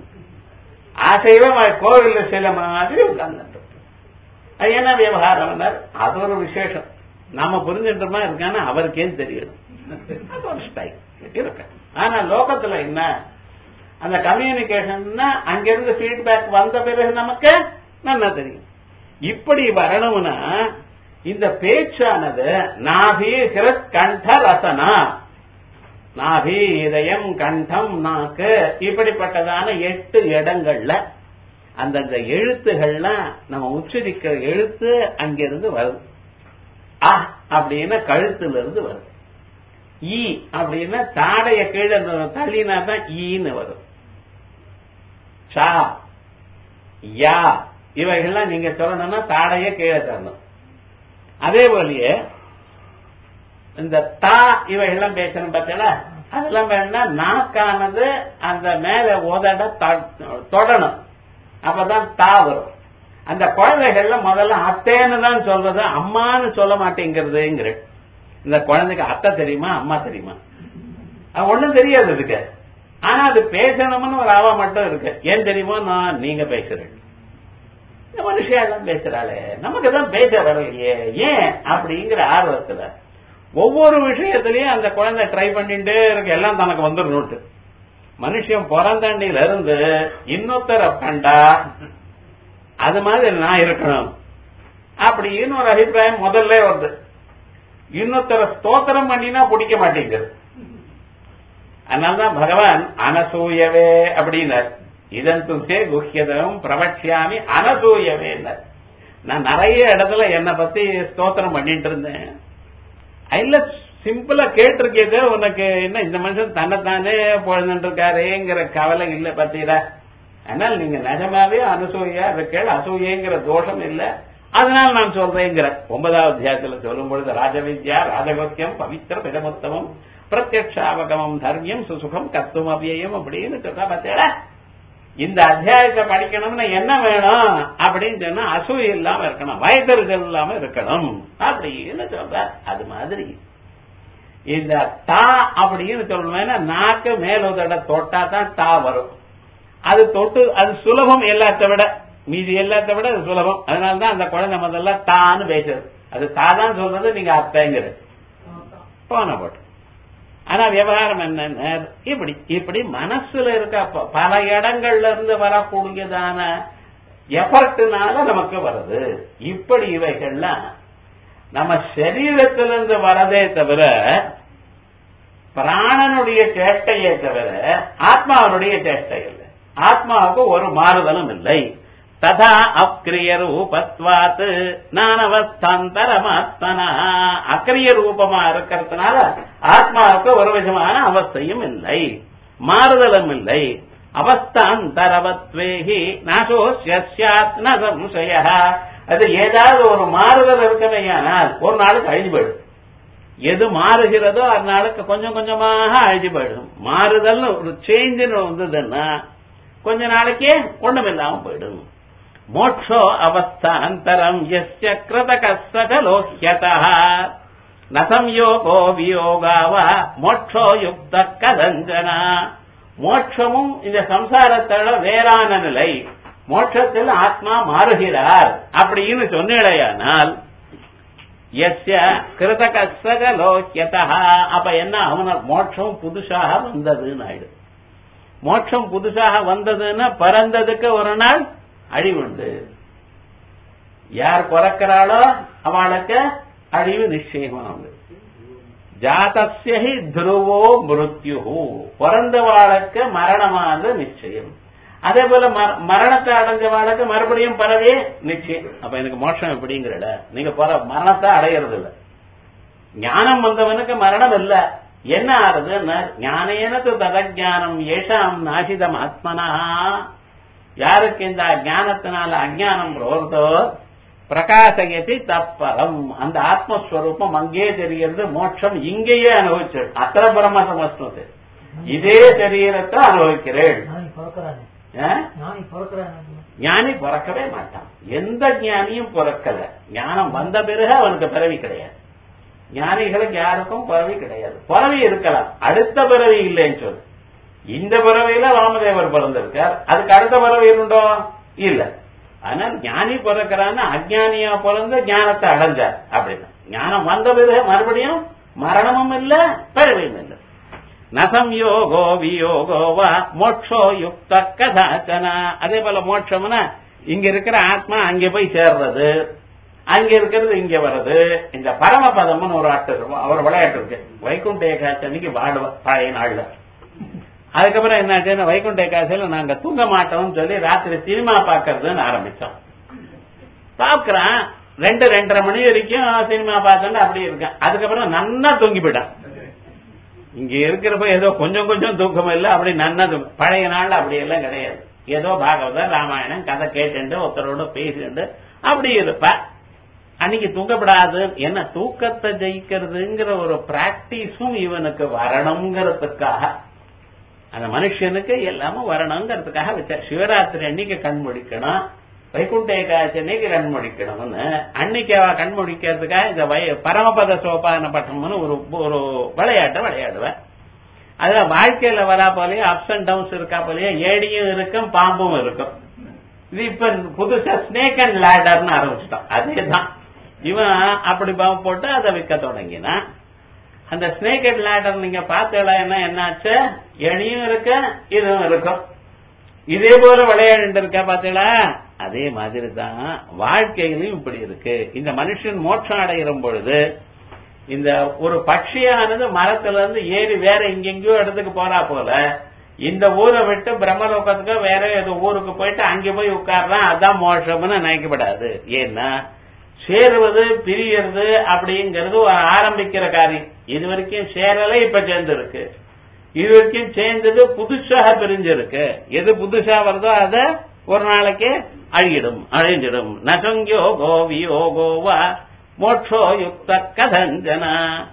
ஆசைவ கோவில்ல சில மாதிரி உட்கார்ந்துட்டு அது என்ன விவகாரம் அது ஒரு விசேஷம் நாம புரிஞ்சுட்டோமா இருக்கான்னு அவருக்கே தெரியணும் அது ஒரு ஸ்டைல் இருக்கு ஆனா லோகத்துல என்ன அந்த கம்யூனிகேஷன் அங்கிருந்து ஃபீட்பேக் வந்த பிறகு நமக்கு நல்லா தெரியும் இப்படி வரணும்னா இந்த பேச்சானது நாபி ஹிருத் கண்ட ரசனா நாபி இதயம் கண்டம் நாக்கு இப்படிப்பட்டதான எட்டு இடங்கள்ல அந்தந்த எழுத்துகள்லாம் நம்ம உச்சரிக்கிற எழுத்து அங்கிருந்து வருது அ அப்படின்னு கழுத்துல இருந்து வருது ஈ அப்படின்னா தாடைய கீழே தள்ளினா தான் ஈன்னு வரும் சா யா இவைகள்லாம் நீங்க சொல்லணும்னா தாடைய கீழே தரணும் அதே போலயே இந்த தா இவைகள்லாம் பேசணும் பார்த்தீங்களா அதெல்லாம் வேணா நாக்கானது அந்த மேல உதட த- தொடணும் அப்பதான் தா வரும் அந்த குழந்தைகள்ல முதல்ல அத்தேன்னு தான் சொல்றது அம்மான்னு சொல்ல மாட்டேங்கிறதுங்கிற இந்த குழந்தைக்கு அத்தை தெரியுமா அம்மா தெரியுமா அது ஒண்ணும் தெரியாது இதுக்கு ஆனா அது பேசணும்னு ஒரு ஆவா மட்டும் இருக்கு ஏன் தெரியுமா நான் நீங்க பேசுறேன் இந்த மனுஷன் எல்லாம் பேசுறாளே நமக்கு தான் பேச வரலையே ஏன் அப்படிங்கிற ஆர்வத்துல ஒவ்வொரு விஷயத்திலயும் அந்த குழந்தை ட்ரை பண்ணிட்டே இருக்கு எல்லாம் தனக்கு வந்துடணும்ட்டு மனுஷன் பிறந்தாண்டியில இருந்து இன்னொருத்தரை கண்டா அது மாதிரி நான் இருக்கணும் அப்படின்னு ஒரு அபிப்பிராயம் முதல்ல வருது இன்னொருத்தர ஸ்தோத்திரம் பண்ணினா பிடிக்க மாட்டேங்குது அதனால்தான் பகவான் அனசூயவே அப்படின்னார் இதன் துசே குஹ்யதம் பிரபட்சியாமி அனசூயவே நான் நிறைய இடத்துல என்னை பத்தி ஸ்தோத்திரம் பண்ணிட்டு இருந்தேன் இல்ல சிம்பிளா கேட்டிருக்கேது உனக்கு என்ன இந்த மனுஷன் தன்னைத்தானே பொழுதுட்டு இருக்காரேங்கிற கவலை இல்ல பத்தீரா அதனால நீங்க நிஜமாவே அனுசூயா இருக்கேள் அசூயங்கிற தோஷம் இல்ல அதனால நான் சொல்றேங்கிற ஒன்பதாவது அத்தியாயத்துல சொல்லும் பொழுது ராஜவித்யா ராஜகோக்கியம் பவித்திர பிதமுத்தமம் பிரத்யக்ஷாவகமம் தர்மியம் சுசுகம் கத்தும் அவ்வியம் அப்படின்னு சொல்றா பார்த்தேடா இந்த அத்தியாயத்தை படிக்கணும்னா என்ன வேணும் அப்படின்னு சொன்னா அசூய இல்லாம இருக்கணும் வயதறிதல் இல்லாம இருக்கணும் அப்படின்னு சொல்ற அது மாதிரி இந்த தா அப்படின்னு சொல்லணும்னா நாக்கு மேலுதட தொட்டா தான் தா வரும் அது தொட்டு அது சுலபம் எல்லாத்த விட மீதி எல்லாத்த விட அது சுலபம் அதனாலதான் அந்த குழந்தை முதல்ல தான்னு பேசுறது அது தா தான் சொல்றது நீங்க அத்தைங்கிறது போன போட்டு ஆனா விவகாரம் என்ன இப்படி இப்படி மனசுல இருக்க ப- பல இடங்கள்ல இருந்து வரக்கூடியதான எஃபர்ட்னால நமக்கு வருது இப்படி இவைகள்லாம் நம்ம சரீரத்திலிருந்து வரதே தவிர பிராணனுடைய சேஷ்டையே தவிர ஆத்மாவனுடைய சேஷ்டை இல்லை ஆத்மாவுக்கு ஒரு மாறுதலும் இல்லை ததா அக்ரிய ரூபத்வாத் நானவஸ்தாந்தரமாத்மனா அக்ரிய ரூபமா இருக்கிறதுனால ஆத்மாவுக்கு ஒரு விதமான அவஸ்தையும் இல்லை மாறுதலும் இல்லை அவஸ்தாந்தரவத்வேகி நாசோசியாத் ந சம்சய அது ஏதாவது ஒரு மாறுதல் இருக்கவையானால் ஒரு நாளுக்கு அழிஞ்சு போயிடும் எது மாறுகிறதோ அந்த நாளுக்கு கொஞ்சம் கொஞ்சமாக அழிஞ்சு போயிடும் மாறுதல்னு ஒரு சேஞ்சுன்னு வந்ததுன்னா கொஞ்ச நாளைக்கே ஒண்ணுமில்லாம போயிடும் மோட்சோ அவஸ்தாந்தரம் எஸ்ய கிருதக சகலோஹ்யதா நசம்யோகோ வியோகாவா மோட்சோ யுக்த கதஞ்சனா மோட்சமும் இந்த சம்சாரத்தோட வேறான நிலை மோட்சத்தில் ஆத்மா மாறுகிறார் அப்படின்னு சொன்னேடையானால் எஸ்ய கிருதக சகலோஹ்யதா அப்ப என்ன அவன மோட்சம் புதுசாக வந்ததுன்னு ஆயிடும் மோட்சம் புதுசாக வந்ததுன்னா பிறந்ததுக்கு ஒரு நாள் அழிவுண்டு யார் பிறக்கிறாளோ அவளுக்கு அழிவு நிச்சயமா உண்டு ஜாதஸ்யஹி துருவோ மிருத்யு பிறந்தவாளுக்கு மரணமானது நிச்சயம் அதே போல மர- மரணத்தை அடைஞ்சவாளுக்கு மறுபடியும் பரவே நிச்சயம் அப்ப எனக்கு மோட்சம் எப்படிங்கிறட நீங்க பர மரணத்தை அடையிறது இல்ல ஞானம் வந்தவனுக்கு மரணம் இல்ல என்ன ஆறுதுன்னா ஞானேனது ததஜானம் ஏஷாம் நாசிதம் ஆத்மனா யாருக்கு இந்த ஞானத்தினால அஜானம் ரோதோ பிரகாசயதி தப்பரம் அந்த ஆத்மஸ்வரூபம் அங்கே தெரிகிறது மோட்சம் இங்கேயே அனுபவிச்சு அத்தனை பிரம்ம சமஸ்து இதே சரீரத்தை அனுபவிக்கிறேன் ஞானி பிறக்கிறானே ஆ? ஞானி பிறக்கிறானே ஞானி பிறக்கவே மாட்டான் எந்த ஞானியும் பிறக்கல ஞானம் வந்த பிறகு அவனுக்கு பிறவி கிடையாது ஞானிகளுக்கு யாருக்கும் பிறவி கிடையாது பிறவி இருக்கலாம் அடுத்த பிறவி இல்லைன்னு சொல்லு இந்த பிறவியில வாமதேவர் பிறந்திருக்கார் அதுக்கு அடுத்த பிறவி உண்டோ இல்ல ஆனால் ஞானி பிறக்கிறான்னு அஜானியா பிறந்த ஞானத்தை அடைஞ்சார் அப்படிதான் ஞானம் வந்த பிறகு மறுபடியும் மரணமும் இல்ல பிறவியும் இல்லை நசம்யோகோ வியோகோ வா மோட்சோ யுக்த கதாச்சன அதே போல மோட்சம்னா இங்க இருக்கிற ஆத்மா அங்க போய் சேர்றது அங்க இருக்கிறது இங்க வர்றது இந்த பரமபதம்னு ஒரு ஆட்டு இருக்கும் அவர் விளையாட்டு இருக்கு வைகுண்ட ஏகாதமிக்கு வாடுவ பழைய நாள்ல அதுக்கப்புறம் என்னாச்சுன்னா வைகுண்ட ஏகாதசியில நாங்க தூங்க மாட்டோம்னு சொல்லி ராத்திரி சினிமா பாக்குறதுன்னு ஆரம்பிச்சோம் பாக்குறான் ரெண்டு ரெண்டரை மணி வரைக்கும் சினிமா பார்த்துட்டு அப்படியே இருக்கேன் அதுக்கப்புறம் நன்னா தூங்கி போயிட்டான் இங்க இருக்கிறப்ப ஏதோ கொஞ்சம் கொஞ்சம் தூக்கம் இல்ல அப்படி நன்னா தூக்கம் பழைய நாள்ல அப்படி எல்லாம் கிடையாது ஏதோ பாகவதம் ராமாயணம் கதை கேட்டுண்டு ஒருத்தரோட பேசிட்டு அப்படி இருப்ப அன்னைக்கு தூங்கப்படாது என்ன தூக்கத்தை ஜெயிக்கிறதுங்கிற ஒரு பிராக்டிஸும் இவனுக்கு வரணுங்கிறதுக்காக அந்த மனுஷனுக்கு எல்லாமும் வரணுங்கிறதுக்காக வச்சார் சிவராத்திரி அன்னைக்கு கண் முடிக்கணும் வைகுண்ட ஏகாதசி அன்னைக்கு கண் முடிக்கணும்னு அன்னைக்கு அவ கண் முடிக்கிறதுக்காக இந்த வய பரமபத சோபான பட்டம்னு ஒரு ஒரு விளையாட்டை விளையாடுவேன் அதுல வாழ்க்கையில வரா போலயே அப்ஸ் அண்ட் டவுன்ஸ் இருக்கா போலயே ஏடியும் இருக்கும் பாம்பும் இருக்கும் இது இப்ப புதுசா ஸ்னேக் அண்ட் லேடர்னு ஆரம்பிச்சிட்டான் அதேதான் இவன் அப்படி பாம்பு போட்டு அதை விற்க தொடங்கினான் அந்த ஸ்னேக் அண்ட் லேடர் நீங்க பார்த்தீங்களா என்ன என்னாச்சு எணியும் இருக்கு இதுவும் இருக்கும் இதே போல விளையாண்டு இருக்கா பாத்தீங்களா அதே மாதிரி தான் வாழ்க்கையிலும் இப்படி இருக்கு இந்த மனுஷன் மோட்சம் அடைகிற பொழுது இந்த ஒரு பட்சியானது மரத்துல இருந்து ஏறி வேற எங்கெங்கயோ இடத்துக்கு போறா போல இந்த ஊரை விட்டு பிரம்மலோகத்துக்கு வேற ஏதோ ஊருக்கு போயிட்டு அங்க போய் உட்கார்றான் அதான் மோட்சம்னு நினைக்கப்படாது ஏன்னா சேருவது பிரியறது அப்படிங்கிறது ஒரு ஆரம்பிக்கிற காரியம் இது வரைக்கும் சேரல இப்ப சேர்ந்திருக்கு இது வரைக்கும் சேர்ந்தது புதுசாக பிரிஞ்சிருக்கு எது புதுசா வருதோ அத ஒரு நாளைக்கு அழியிடும் அழிஞ்சிடும் நசங்கியோ கோவியோகோ வா மோட்சோ யுக்த கதஞ்சன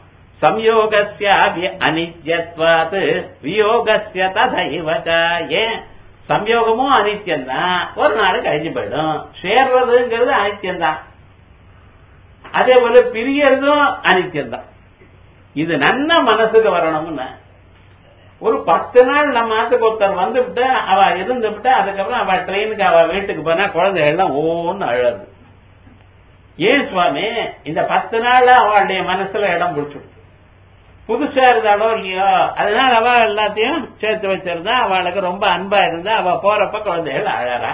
சம்யோகஸ்யாபி அனித்யத்வாத் வியோகஸ்ய ததைவ ச. ஏன் சம்யோகமும் அனித்தியம்தான் ஒரு நாளைக்கு அழிஞ்சு போயிடும் சேர்றதுங்கிறது அனித்தியம்தான் அதே போல பிரியறதும் அனித்தியம்தான் இது நன்ன மனசுக்கு வரணும்னு ஒரு பத்து நாள் நம்ம நாட்டுக்கு ஒருத்தர் வந்து விட்டு அவ இருந்து விட்டு அதுக்கப்புறம் அவ ட்ரெயினுக்கு அவ வீட்டுக்கு போனா குழந்தைகள் எல்லாம் ஓன்னு அழகு ஏன் சுவாமி இந்த பத்து நாள்ல அவளுடைய மனசுல இடம் பிடிச்சிடுச்சு புதுசா இருந்தாலோ இல்லையோ அதனால அவ எல்லாத்தையும் சேர்த்து வச்சிருந்தா அவளுக்கு ரொம்ப அன்பா இருந்தா அவ போறப்ப குழந்தைகள் அழறா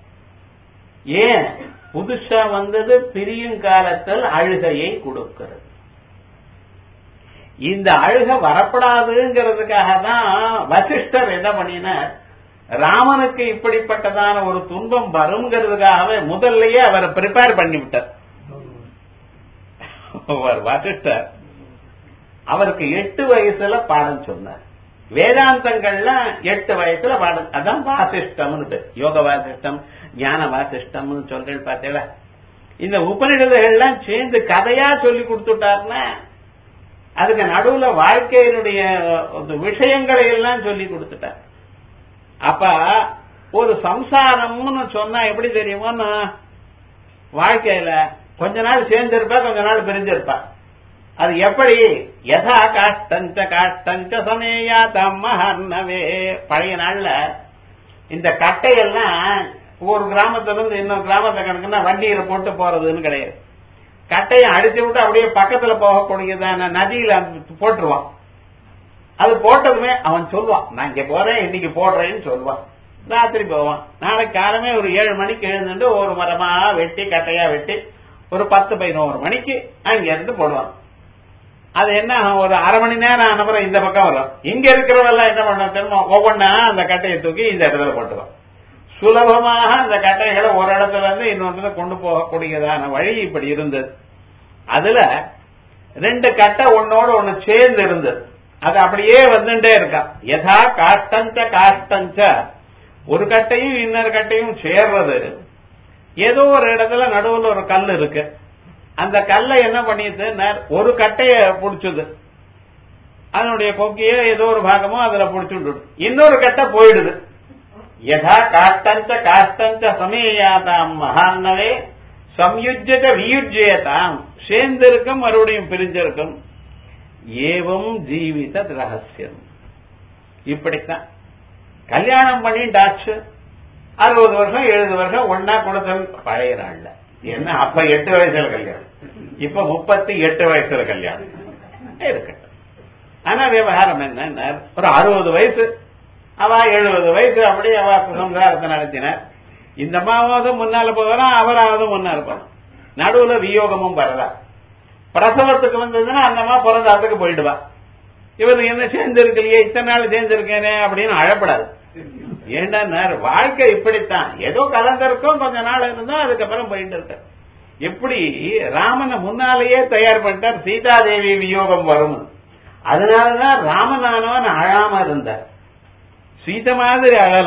ஏன் புதுசா வந்தது பிரியும் காலத்தில் அழுகையை கொடுக்கிறது இந்த அழுக வரப்படாதுங்கிறதுக்காக தான் வசிஷ்டர் என்ன பண்ணினார் ராமனுக்கு இப்படிப்பட்டதான ஒரு துன்பம் வருங்கிறதுக்காகவே முதல்லயே அவரை ப்ரிப்பேர் பண்ணிவிட்டார் அவர் வசிஷ்டர் அவருக்கு எட்டு வயசுல பாடம் சொன்னார் வேதாந்தங்கள்ல எட்டு வயசுல பாடம் அதான் வாசிஷ்டம்னு பேர் யோக வாசிஷ்டம் ஞான வாசிஷ்டம்னு சொல்றேன் பார்த்தீங்களா இந்த உபநிடதங்கள்லாம் சேர்ந்து கதையா சொல்லி கொடுத்துட்டாருன்னா அதுக்கு நடுவுல வாழ்க்கையினுடைய விஷயங்களை எல்லாம் சொல்லி கொடுத்துட்டார் அப்ப ஒரு சம்சாரம்னு சொன்னா எப்படி தெரியுமோன்னு வாழ்க்கையில கொஞ்ச நாள் சேர்ந்திருப்பா கொஞ்ச நாள் பிரிஞ்சிருப்பா அது எப்படி யதா காஷ்டஞ்ச காஷ்டஞ்ச சமேயா தம்மஹர்ணவே பழைய நாள்ல இந்த கட்டையெல்லாம் ஒரு கிராமத்துல இருந்து இன்னொரு கிராமத்தை கணக்குன்னா வண்டியில போட்டு போறதுன்னு கிடையாது கட்டையை அடிச்சு விட்டு அப்படியே பக்கத்துல போகக்கூடியதான நதியில போட்டுருவான் அது போட்டதுமே அவன் சொல்லுவான் நான் இங்க போறேன் இன்னைக்கு போடுறேன்னு சொல்லுவான் ராத்திரி போவான் நாளைக்கு காலமே ஒரு ஏழு மணிக்கு எழுந்துட்டு ஒரு மரமா வெட்டி கட்டையா வெட்டி ஒரு பத்து பதினோரு மணிக்கு அங்க இருந்து போடுவான் அது என்ன ஒரு அரை மணி நேரம் ஆனப்புறம் இந்த பக்கம் வரும் இங்க இருக்கிறவெல்லாம் என்ன பண்ண தெரியுமா ஒவ்வொன்னா அந்த கட்டையை தூக்கி இந்த இடத்துல போட்டுருவான் சுலபமாக அந்த கட்டைகளை ஒரு இடத்துல இருந்து இன்னொரு கொண்டு போகக்கூடியதான வழி இப்படி இருந்தது அதுல ரெண்டு கட்டை ஒன்னோட ஒண்ணு சேர்ந்து இருந்தது அது அப்படியே வந்துட்டே இருக்கா யதா காஷ்டஞ்ச காஷ்டஞ்ச ஒரு கட்டையும் இன்னொரு கட்டையும் சேர்றது ஏதோ ஒரு இடத்துல நடுவுல ஒரு கல் இருக்கு அந்த கல்லை என்ன பண்ணியது ஒரு கட்டைய புடிச்சது அதனுடைய கொக்கியோ ஏதோ ஒரு பாகமோ அதுல புடிச்சுட்டு இன்னொரு கட்டை போயிடுது யதா காஷ்டஞ்ச காஷ்டஞ்ச சமேயாதாம் மகான்னவே சம்யுஜ்யத வியுஜ்யதாம் சேர்ந்திருக்கும் மறுபடியும் பிரிஞ்சிருக்கும் ஏவம் ஜீவித ரகசியம் இப்படித்தான் கல்யாணம் பண்ணிட்டாச்சு அறுபது வருஷம் எழுபது வருஷம் ஒன்னா கொடுத்தல் பழைய நாள்ல என்ன அப்ப எட்டு வயசுல கல்யாணம் இப்ப முப்பத்தி எட்டு வயசுல கல்யாணம் இருக்கட்டும் ஆனா விவகாரம் என்ன ஒரு அறுபது வயசு அவ எழுபது வயசு அப்படி அவ சம்சாரத்தை நடத்தினார் இந்த மாவது முன்னால போகிறான் அவராவது முன்னால போறான் நடுவுல வியோகமும் வரதா பிரசவத்துக்கு வந்ததுன்னா அந்தமா பிறந்தாத்துக்கு போயிடுவா இவனுக்கு என்ன சேர்ந்திருக்கலையே இத்தனை நாள் சேர்ந்திருக்கேனே அப்படின்னு அழப்படாது ஏண்டா வாழ்க்கை இப்படித்தான் ஏதோ கலந்திருக்கும் கொஞ்ச நாள் இருந்தா அதுக்கப்புறம் போயிட்டு இருக்க எப்படி ராமனை முன்னாலேயே தயார் பண்ணிட்டார் சீதாதேவி வியோகம் வரும் அதனாலதான் ராமனானவன் அழாம இருந்தார் சீதை மாதிரி அழல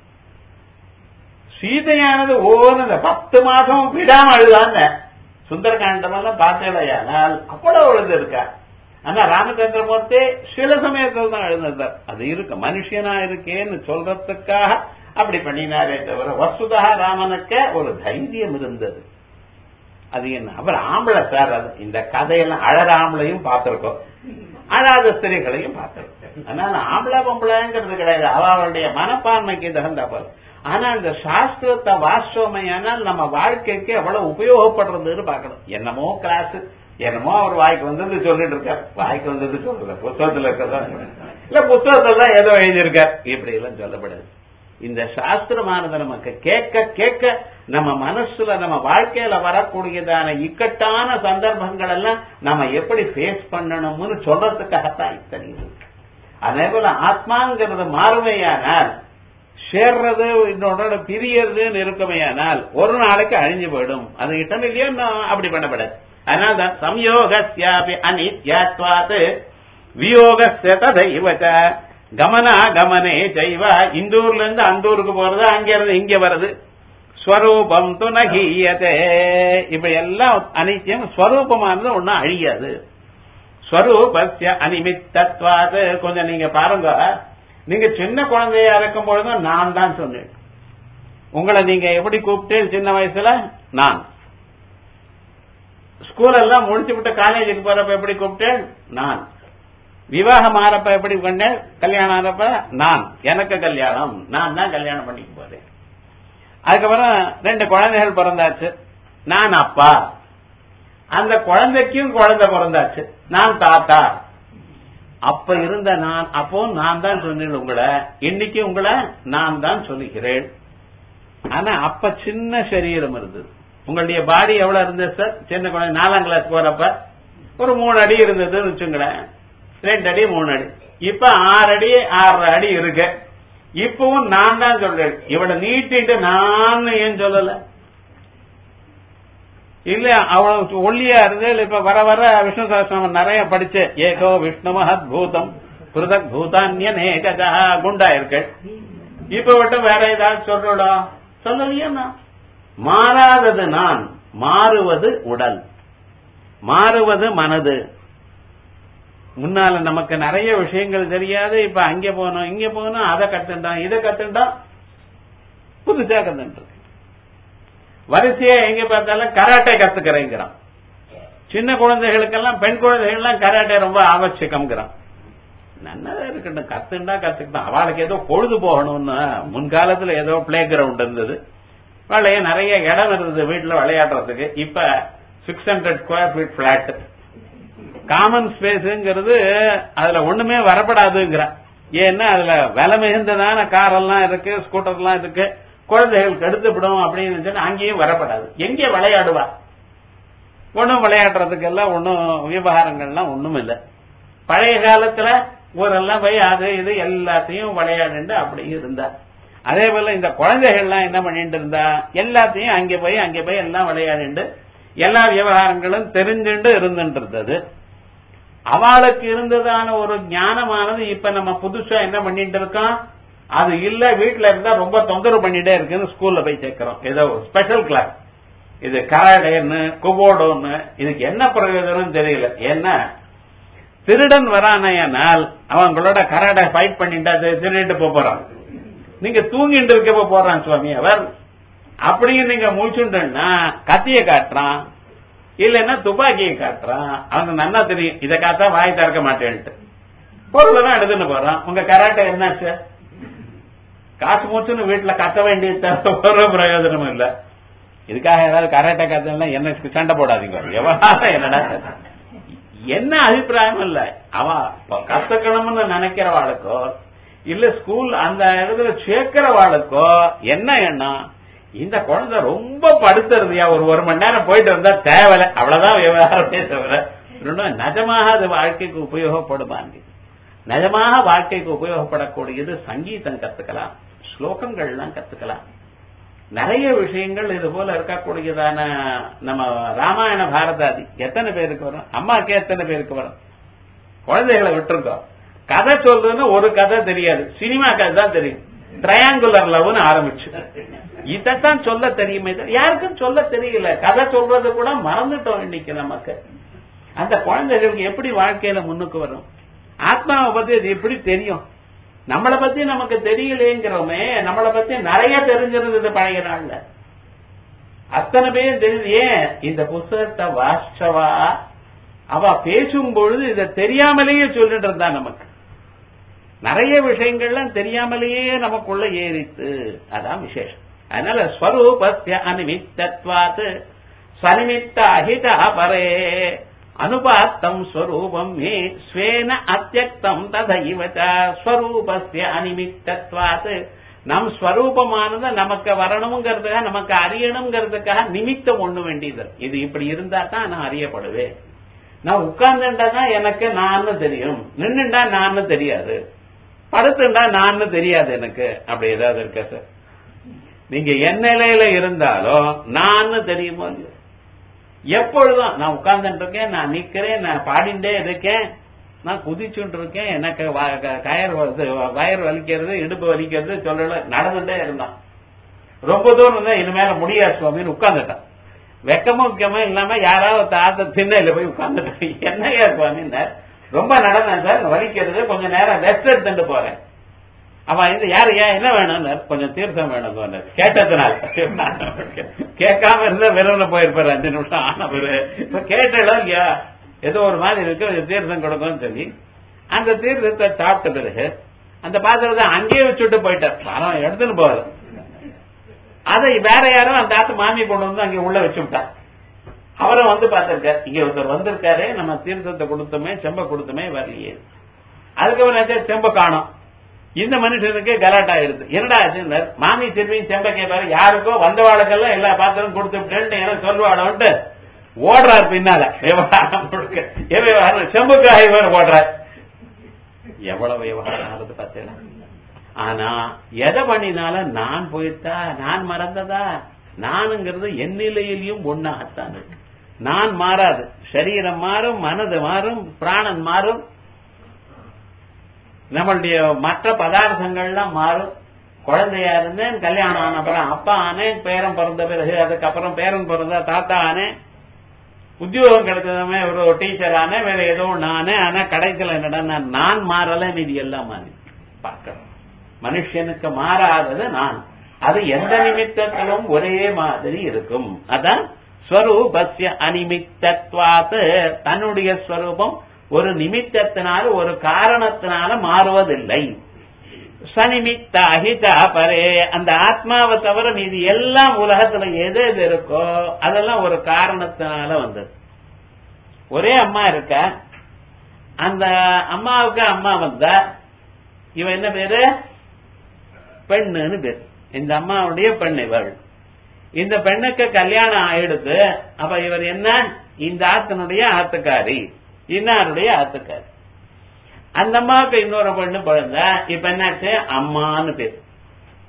சீதையானது ஓன பத்து மாசம் விடாம அழுதாங்க சுந்தரகாண்டமெல்லாம் பார்த்தேடையானால் அவ்வளவு அழுது இருக்கா ஆனா ராமச்சந்திரமூர்த்தி சில சமயத்தில் தான் எழுந்தார் அது இருக்கு மனுஷனா இருக்கேன்னு சொல்றதுக்காக அப்படி பண்ணினாரே தவிர வசுதா ராமனுக்கு ஒரு தைரியம் இருந்தது அது என்ன அவர் ஆம்பளை சார் அது இந்த கதையெல்லாம் அழற ஆம்பளையும் பார்த்திருக்கோம் அழாத ஸ்திரீகளையும் பார்த்திருக்கோம் அதனால ஆம்பளை பொம்பளைங்கிறது கிடையாது அவளுடைய மனப்பான்மைக்கு தகுந்த போல ஆனா இந்த சாஸ்திரத்தை வாஸ்தவமையானால் நம்ம வாழ்க்கைக்கு எவ்வளவு உபயோகப்படுறதுன்னு பார்க்கணும் என்னமோ கிளாஸ் என்னமோ அவர் வாய்க்கு வந்தது சொல்லிட்டு இருக்கார் வாய்க்கு வந்தது சொல்லல புத்தகத்துல இருக்கதா இல்ல புத்தகத்துல தான் ஏதோ எழுதியிருக்கார் இப்படி எல்லாம் சொல்லப்படுது இந்த சாஸ்திரமானது நமக்கு கேட்க கேட்க நம்ம மனசுல நம்ம வாழ்க்கையில வரக்கூடியதான இக்கட்டான சந்தர்ப்பங்கள் எல்லாம் நம்ம எப்படி ஃபேஸ் பண்ணணும்னு சொல்றதுக்காகத்தான் இத்தனை இருக்கு அதே போல ஆத்மாங்கிறது மாறுமையானால் சேர்றது இன்னொன்னோட பிரியறதுன்னு இருக்குமையானால் ஒரு நாளைக்கு அழிஞ்சு போயிடும் அது இட்டம் இல்லையோ அப்படி பண்ணப்படாது அதனால தான் சம்யோகஸ்யாபி அனித்யாத்வாத் வியோகஸ்ய ததைவச்ச கமனா கமனே செய்வ இந்தூர்ல இருந்து அந்த ஊருக்கு போறது அங்க இருந்து இங்க வருது ஸ்வரூபம் து நகீயதே இப்ப எல்லாம் அனித்தியம் ஸ்வரூபமானது ஒன்னும் அழியாது ஸ்வரூபஸ்ய அனிமித்தத்வாது கொஞ்சம் நீங்க பாருங்க நீங்க சின்ன குழந்தையா இருக்கும் பொழுதும் நான் தான் சொன்னேன் உங்களை நீங்க எப்படி கூப்பிட்டேன் சின்ன வயசுல நான் ஸ்கூல் எல்லாம் முடிச்சு விட்டு காலேஜுக்கு போறப்ப எப்படி கூப்பிட்டேன் நான் விவாகம் ஆறப்ப எப்படி பண்ணேன் கல்யாணம் ஆறப்ப நான் எனக்கு கல்யாணம் நான் தான் கல்யாணம் பண்ணிக்க போறேன் அதுக்கப்புறம் ரெண்டு குழந்தைகள் பிறந்தாச்சு நான் அப்பா அந்த குழந்தைக்கும் குழந்தை பிறந்தாச்சு நான் தாத்தா அப்ப இருந்த நான் அப்போ நான் தான் சொன்னேன் உங்களை இன்னைக்கு உங்களை நான் தான் சொல்லுகிறேன் ஆனா அப்ப சின்ன சரீரம் இருந்தது உங்களுடைய பாடி எவ்வளவு இருந்தது சார் சின்ன குழந்தை நாலாம் கிளாஸ் போறப்ப ஒரு மூணு அடி இருந்ததுன்னு வச்சுங்களேன் ரெண்டு அடி மூணு அடி இப்ப ஆறு அடி ஆறரை அடி இருக்கு இப்பவும் நான் தான் சொல்றேன் இவளை நீட்டிட்டு நான் ஏன் சொல்லல இல்ல அவ்வளவு ஒல்லியா இருந்து இப்ப வர வர விஷ்ணு சகசிரநாமம் நிறைய படிச்சு ஏகோ விஷ்ணு மகத் பூதம் புருதக் பூதான்யநேகதா குண்டா இருக்கு இப்ப மட்டும் வேற ஏதாவது சொல்றோடா சொல்லலையா மாறாதது நான் மாறுவது உடல் மாறுவது மனது முன்னால நமக்கு நிறைய விஷயங்கள் தெரியாது இப்ப அங்க போனோம் இங்க போனோம் அதை கத்துட்டான் இதை கத்துட்டான் புதுசா கத்துட்டு வரிசையா எங்க பார்த்தாலும் கராட்டை கத்துக்கிறேங்கிறான் சின்ன குழந்தைகளுக்கெல்லாம் பெண் குழந்தைகள்லாம் கராட்டே ரொம்ப ஆவசியம்ங்கிறான் நல்லதா இருக்கட்டும் கத்துண்டா கத்துக்கிட்டான் அவளுக்கு ஏதோ பொழுது போகணும்னு முன்காலத்துல ஏதோ பிளே கிரவுண்ட் இருந்தது விளைய நிறைய இடம் இருந்தது வீட்டுல விளையாடுறதுக்கு இப்ப six hundred square feet flat common ஸ்பேஸுங்கிறது அதுல ஒண்ணுமே வரப்படாதுங்கிற ஏன்னா அதுல விலை மிகுந்ததான கார் எல்லாம் இருக்கு ஸ்கூட்டர் எல்லாம் இருக்கு குழந்தைகள் கெடுத்துவிடும் அப்படின்னு சொல்லி அங்கேயும் வரப்படாது எங்கே விளையாடுவா ஒன்னும் விளையாடுறதுக்கு எல்லாம் ஒன்னும் விவகாரங்கள்லாம் ஒண்ணும் இல்லை பழைய காலத்துல ஊரெல்லாம் போய் அது இது எல்லாத்தையும் விளையாடுண்டு அப்படி இருந்தா அதே போல இந்த குழந்தைகள்லாம் என்ன பண்ணிட்டு இருந்தா எல்லாத்தையும் அங்கே போய் அங்கே போய் எல்லாம் விளையாடிண்டு எல்லா விவகாரங்களும் தெரிஞ்சுண்டு இருந்துட்டு இருந்தது அவளுக்கு இருந்ததான ஒரு ஞானமானது இப்ப நம்ம புதுசா என்ன பண்ணிட்டு இருக்கோம் அது இல்ல வீட்டுல இருந்தா ரொம்ப தொந்தரவு பண்ணிட்டே இருக்குன்னு ஸ்கூல்ல போய் சேர்க்கிறோம் ஏதோ ஸ்பெஷல் கிளாஸ் இது கராடேன்னு குபோடோன்னு இதுக்கு என்ன பிரயோஜனம் தெரியல என்ன திருடன் வரானையானால் அவங்களோட கராடை ஃபைட் பண்ணிட்டு அது திருடிட்டு போப் போறான் நீங்க தூங்கிட்டு இருக்கப்ப போறான் சுவாமி அவர் அப்படியும் நீங்க முடிச்சுட்டா கத்திய காட்டுறான் இல்லைன்னா துப்பாக்கியை காட்டுறான் அவனுக்கு நல்லா தெரியும் இதை காத்தா வாய் திறக்க மாட்டேன்ட்டு பொருளை தான் எடுத்துன்னு போறான் உங்க கராட்டை என்னாச்சு காசு மூச்சுன்னு வீட்டுல கத்த வேண்டியது ஒரு பிரயோஜனமும் இல்ல இதுக்காக ஏதாவது கராட்டை கத்தலாம் என்ன சண்டை போடாதீங்க விவகாரம் என்னடா என்ன அபிப்பிராயம் இல்ல அவ கத்துக்கணும்னு நினைக்கிறவாளுக்கோ இல்ல ஸ்கூல் அந்த இடத்துல சேர்க்கிறவாளுக்கோ என்ன எண்ணம் இந்த குழந்தை ரொம்ப படுத்துறதுயா ஒரு ஒரு மணி நேரம் போயிட்டு வந்தா தேவையில்ல அவ்வளவுதான் விவகாரமே தவிர இன்னொன்னு நிஜமாக அது வாழ்க்கைக்கு உபயோகப்படுமாங்க நிஜமாக வாழ்க்கைக்கு உபயோகப்படக்கூடியது சங்கீதம் கத்துக்கலாம் ஸ்லோகங்கள்லாம் கத்துக்கலாம் நிறைய விஷயங்கள் இது போல இருக்கக்கூடியதான நம்ம ராமாயண பாரதாதி எத்தனை பேருக்கு வரும் அம்மாக்கு எத்தனை பேருக்கு வரும் குழந்தைகளை விட்டுருக்கோம் கதை சொல்றதுன்னு ஒரு கதை தெரியாது சினிமா கதை தான் தெரியும் ட்ரையாங்குலர் லவ்னு ஆரம்பிச்சு இதைத்தான் சொல்ல தெரியுமே யாருக்கும் சொல்ல தெரியல கதை சொல்றது கூட மறந்துட்டோம் இன்னைக்கு நமக்கு அந்த குழந்தைகளுக்கு எப்படி வாழ்க்கையில முன்னுக்கு வரும் ஆத்மாவை பத்தி அது எப்படி தெரியும் நம்மளை பத்தி நமக்கு தெரியலேங்கிறோமே நம்மளை பத்தி நிறைய தெரிஞ்சிருந்தது பழைய நாள்ல அத்தனை பேரும் தெரியுது ஏன் இந்த புஸ்தகத்தை வாசிச்சவா அவ பேசும் பொழுது இதை தெரியாமலேயே சொல்லிட்டு இருந்தா நமக்கு நிறைய விஷயங்கள்லாம் தெரியாமலேயே நமக்குள்ள ஏறித்து அதான் விசேஷம் அதனால ஸ்வரூபஸ்ய அனிமித்தத்வாத் சனிமித்த அஹித பரே அனுபாத்தம் ஸ்வரூபம் மே ஸ்வேன அத்தியக்தம் ததைவ ஸ்வரூபஸ்ய அனிமித்தத்வாத் நம் ஸ்வரூபமானது நமக்கு வரணுங்கிறதுக்காக நமக்கு அறியணுங்கிறதுக்காக நிமித்தம் ஒண்ணு வேண்டியது இது இப்படி இருந்தா தான் நான் அறியப்படுவேன் நான் உட்கார்ந்துட்டா தான் எனக்கு நான் தெரியும் நின்னுண்டா நான் தெரியாது படுத்துண்டா நான் தெரியாது எனக்கு அப்படி ஏதாவது இருக்க சார் நீங்க என் நிலையில இருந்தாலும் நான் தெரியுமோ எப்பொழுதும் நான் உட்கார்ந்துட்டு இருக்கேன் நான் நிக்கிறேன் நான் பாடிண்டே இருக்கேன் நான் குதிச்சுட்டு இருக்கேன் எனக்கு கயர் வயர் வலிக்கிறது இடுப்பு வலிக்கிறது சொல்லல நடந்துட்டே இருந்தான் ரொம்ப தூரம் தான் இனிமேல முடியாது சுவாமின்னு உட்கார்ந்துட்டான் வெக்கமும் முக்கியமும் இல்லாம யாராவது தாத்த திண்ணையில போய் உட்கார்ந்துட்டேன் என்னையா சுவாமின்னு ரொம்ப நடந்தேன் சார் வலிக்கிறது கொஞ்சம் நேரம் ரெஸ்ட் எடுத்துட்டு போறேன் அவன் இது யாரு ஏன் என்ன வேணும் கொஞ்சம் தீர்த்தம் வேணும் கேட்டதுனால கேட்காம இருந்தா விரல போயிருப்பாரு அஞ்சு நிமிஷம் ஆன பிறகு இப்ப கேட்டோ இல்லையா ஏதோ ஒரு மாதிரி இருக்கு கொஞ்சம் தீர்த்தம் கொடுக்கும்னு சொல்லி அந்த தீர்த்தத்தை சாப்பிட்ட பிறகு அந்த பாத்திரத்தை அங்கேயே வச்சுட்டு போயிட்டார் பணம் எடுத்துன்னு போறது அதை வேற யாரும் அந்த ஆத்து மாமி கொண்டு வந்து அங்கே உள்ள வச்சு விட்டார் அவரை வந்து பார்த்திருக்காரு இங்க ஒருத்தர் வந்திருக்காரு நம்ம தீர்த்தத்தை கொடுத்தோமே செம்ப கொடுத்தோமே வரலையே அதுக்கப்புறம் செம்ப காணும் இந்த மனுஷனுக்கு கலாட்டா ஆயிடுது என்னடா ஆச்சு மாமி திரும்பியும் செம்ப கேட்பாரு யாருக்கோ வந்தவாளுக்கெல்லாம் எல்லா பாத்திரம் கொடுத்து விட்டேன்னு எனக்கு சொல்லுவாடோன்ட்டு ஓடுறாரு பின்னால விவகாரம் முழுக்க விவகாரம் செம்புக்காக இவர் ஓடுறார் எவ்வளவு விவகாரம் ஆகுது பார்த்தீங்களா ஆனா எதை பண்ணினாலும் நான் போயிட்டா நான் மறந்ததா நானுங்கிறது என் நிலையிலையும் ஒன்னாகத்தான் இருக்கு நான் மாறாது சரீரம் மாறும் மனது மாறும் பிராணன் மாறும் நம்மளுடைய மற்ற பதார்த்தங்கள்லாம் மாறும் குழந்தையா இருந்தேன் கல்யாணம் ஆன அப்புறம் அப்பா ஆனேன் பேரன் பிறந்த பிறகு அதுக்கப்புறம் பேரன் பிறந்த தாத்தா ஆனேன் உத்தியோகம் கிடைச்சதுமே ஒரு டீச்சர் ஆனேன் வேற ஏதோ ஒன்று ஆனேன் ஆனா கடைசியில் என்னடா நான் மாறல இது எல்லாம் மாறி பார்க்கணும் மனுஷனுக்கு மாறாதது நான் அது எந்த நிமித்தத்திலும் ஒரே மாதிரி இருக்கும் அதான் ஸ்வரூபஸ்ய அனிமித்தத்வாத்து தன்னுடைய ஸ்வரூபம் ஒரு நிமித்தத்தினால ஒரு காரணத்தினால மாறுவதில்லை சனிமித்த அஹித பரே அந்த ஆத்மாவை தவிர மீது எல்லாம் உலகத்துல எது எது இருக்கோ அதெல்லாம் ஒரு காரணத்தினால வந்தது ஒரே அம்மா இருக்க அந்த அம்மாவுக்கு அம்மா வந்தா இவன் என்ன பேரு பெண்ணுன்னு பேர் இந்த அம்மாவுடைய பெண் இவள் இந்த பெண்ணுக்கு கல்யாணம் ஆயிடுது அப்ப இவர் என்ன இந்த ஆத்தனுடைய ஆத்துக்காரி இன்னாருடைய ஆத்துக்காரி அந்த அம்மாவுக்கு இன்னொரு பொண்ணு பிறந்த இப்ப என்னாச்சு அம்மான்னு பேர்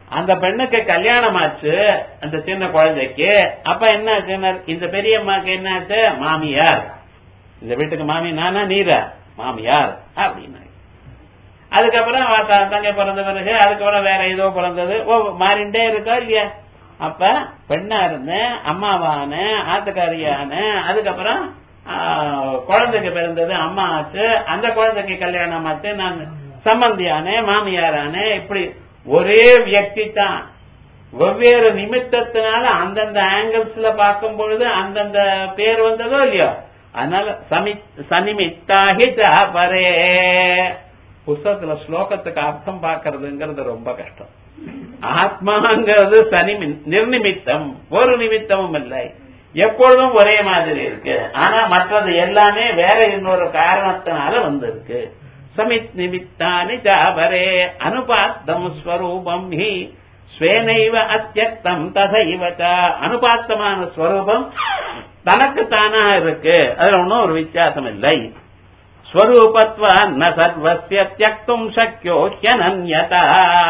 அந்த பெண்ணுக்கு கல்யாணம் ஆச்சு அந்த சின்ன குழந்தைக்கு அப்ப என்ன ஆச்சுன்னா இந்த பெரியம்மாக்கு என்ன ஆச்சு மாமியார் இந்த வீட்டுக்கு மாமி நானா நீரா மாமியார் அப்படின்னு அதுக்கப்புறம் அவ த- தங்கை பிறந்த பிறகு அதுக்கப்புறம் வேற ஏதோ பிறந்தது ஓ மாறிண்டே இருக்கா இல்லையா அப்ப பெண்ணா இருந்தேன் அம்மாவான ஆத்துக்காரியான அதுக்கப்புறம் ஆ, குழந்தைக்கு பிறந்தது அம்மா ஆச்சு அந்த குழந்தைக்கு கல்யாணம் ஆச்சு நான் சம்பந்தியானே மாமியாரானே இப்படி ஒரே வியக்தி தான் வெவ்வேறு நிமித்தத்தினால அந்தந்த ஆங்கிள்ஸ்ல பார்க்கும் பொழுது அந்தந்த பேர் வந்ததோ இல்லையோ அதனால சமி சனிமித்தாகி பரே புஸ்தகத்துல ஸ்லோகத்துக்கு அர்த்தம் பார்க்கறதுங்கிறது ரொம்ப கஷ்டம் ஆத்மாங்கிறது சனி நிர்நிமித்தம் ஒரு நிமித்தமும் இல்லை எப்பொழுதும் ஒரே மாதிரி இருக்கு ஆனா மற்றது எல்லாமே வேற இன்னொரு காரணத்தினால வந்திருக்கு சமித் நிமித்தானி ஜாபரே அனுபாத்தம் ஸ்வரூபம் ஹி ஸ்வேனைவ அத்தியக்தம் ததைவ ச. அனுபாத்தமான ஸ்வரூபம் தனக்கு தானா இருக்கு அதுல ஒன்றும் ஒரு வித்தியாசம் இல்லை ஸ்வரூபத்வ ந சர்வஸ்ய தியக்தும் சக்கியோ ஹ்யனன்யதா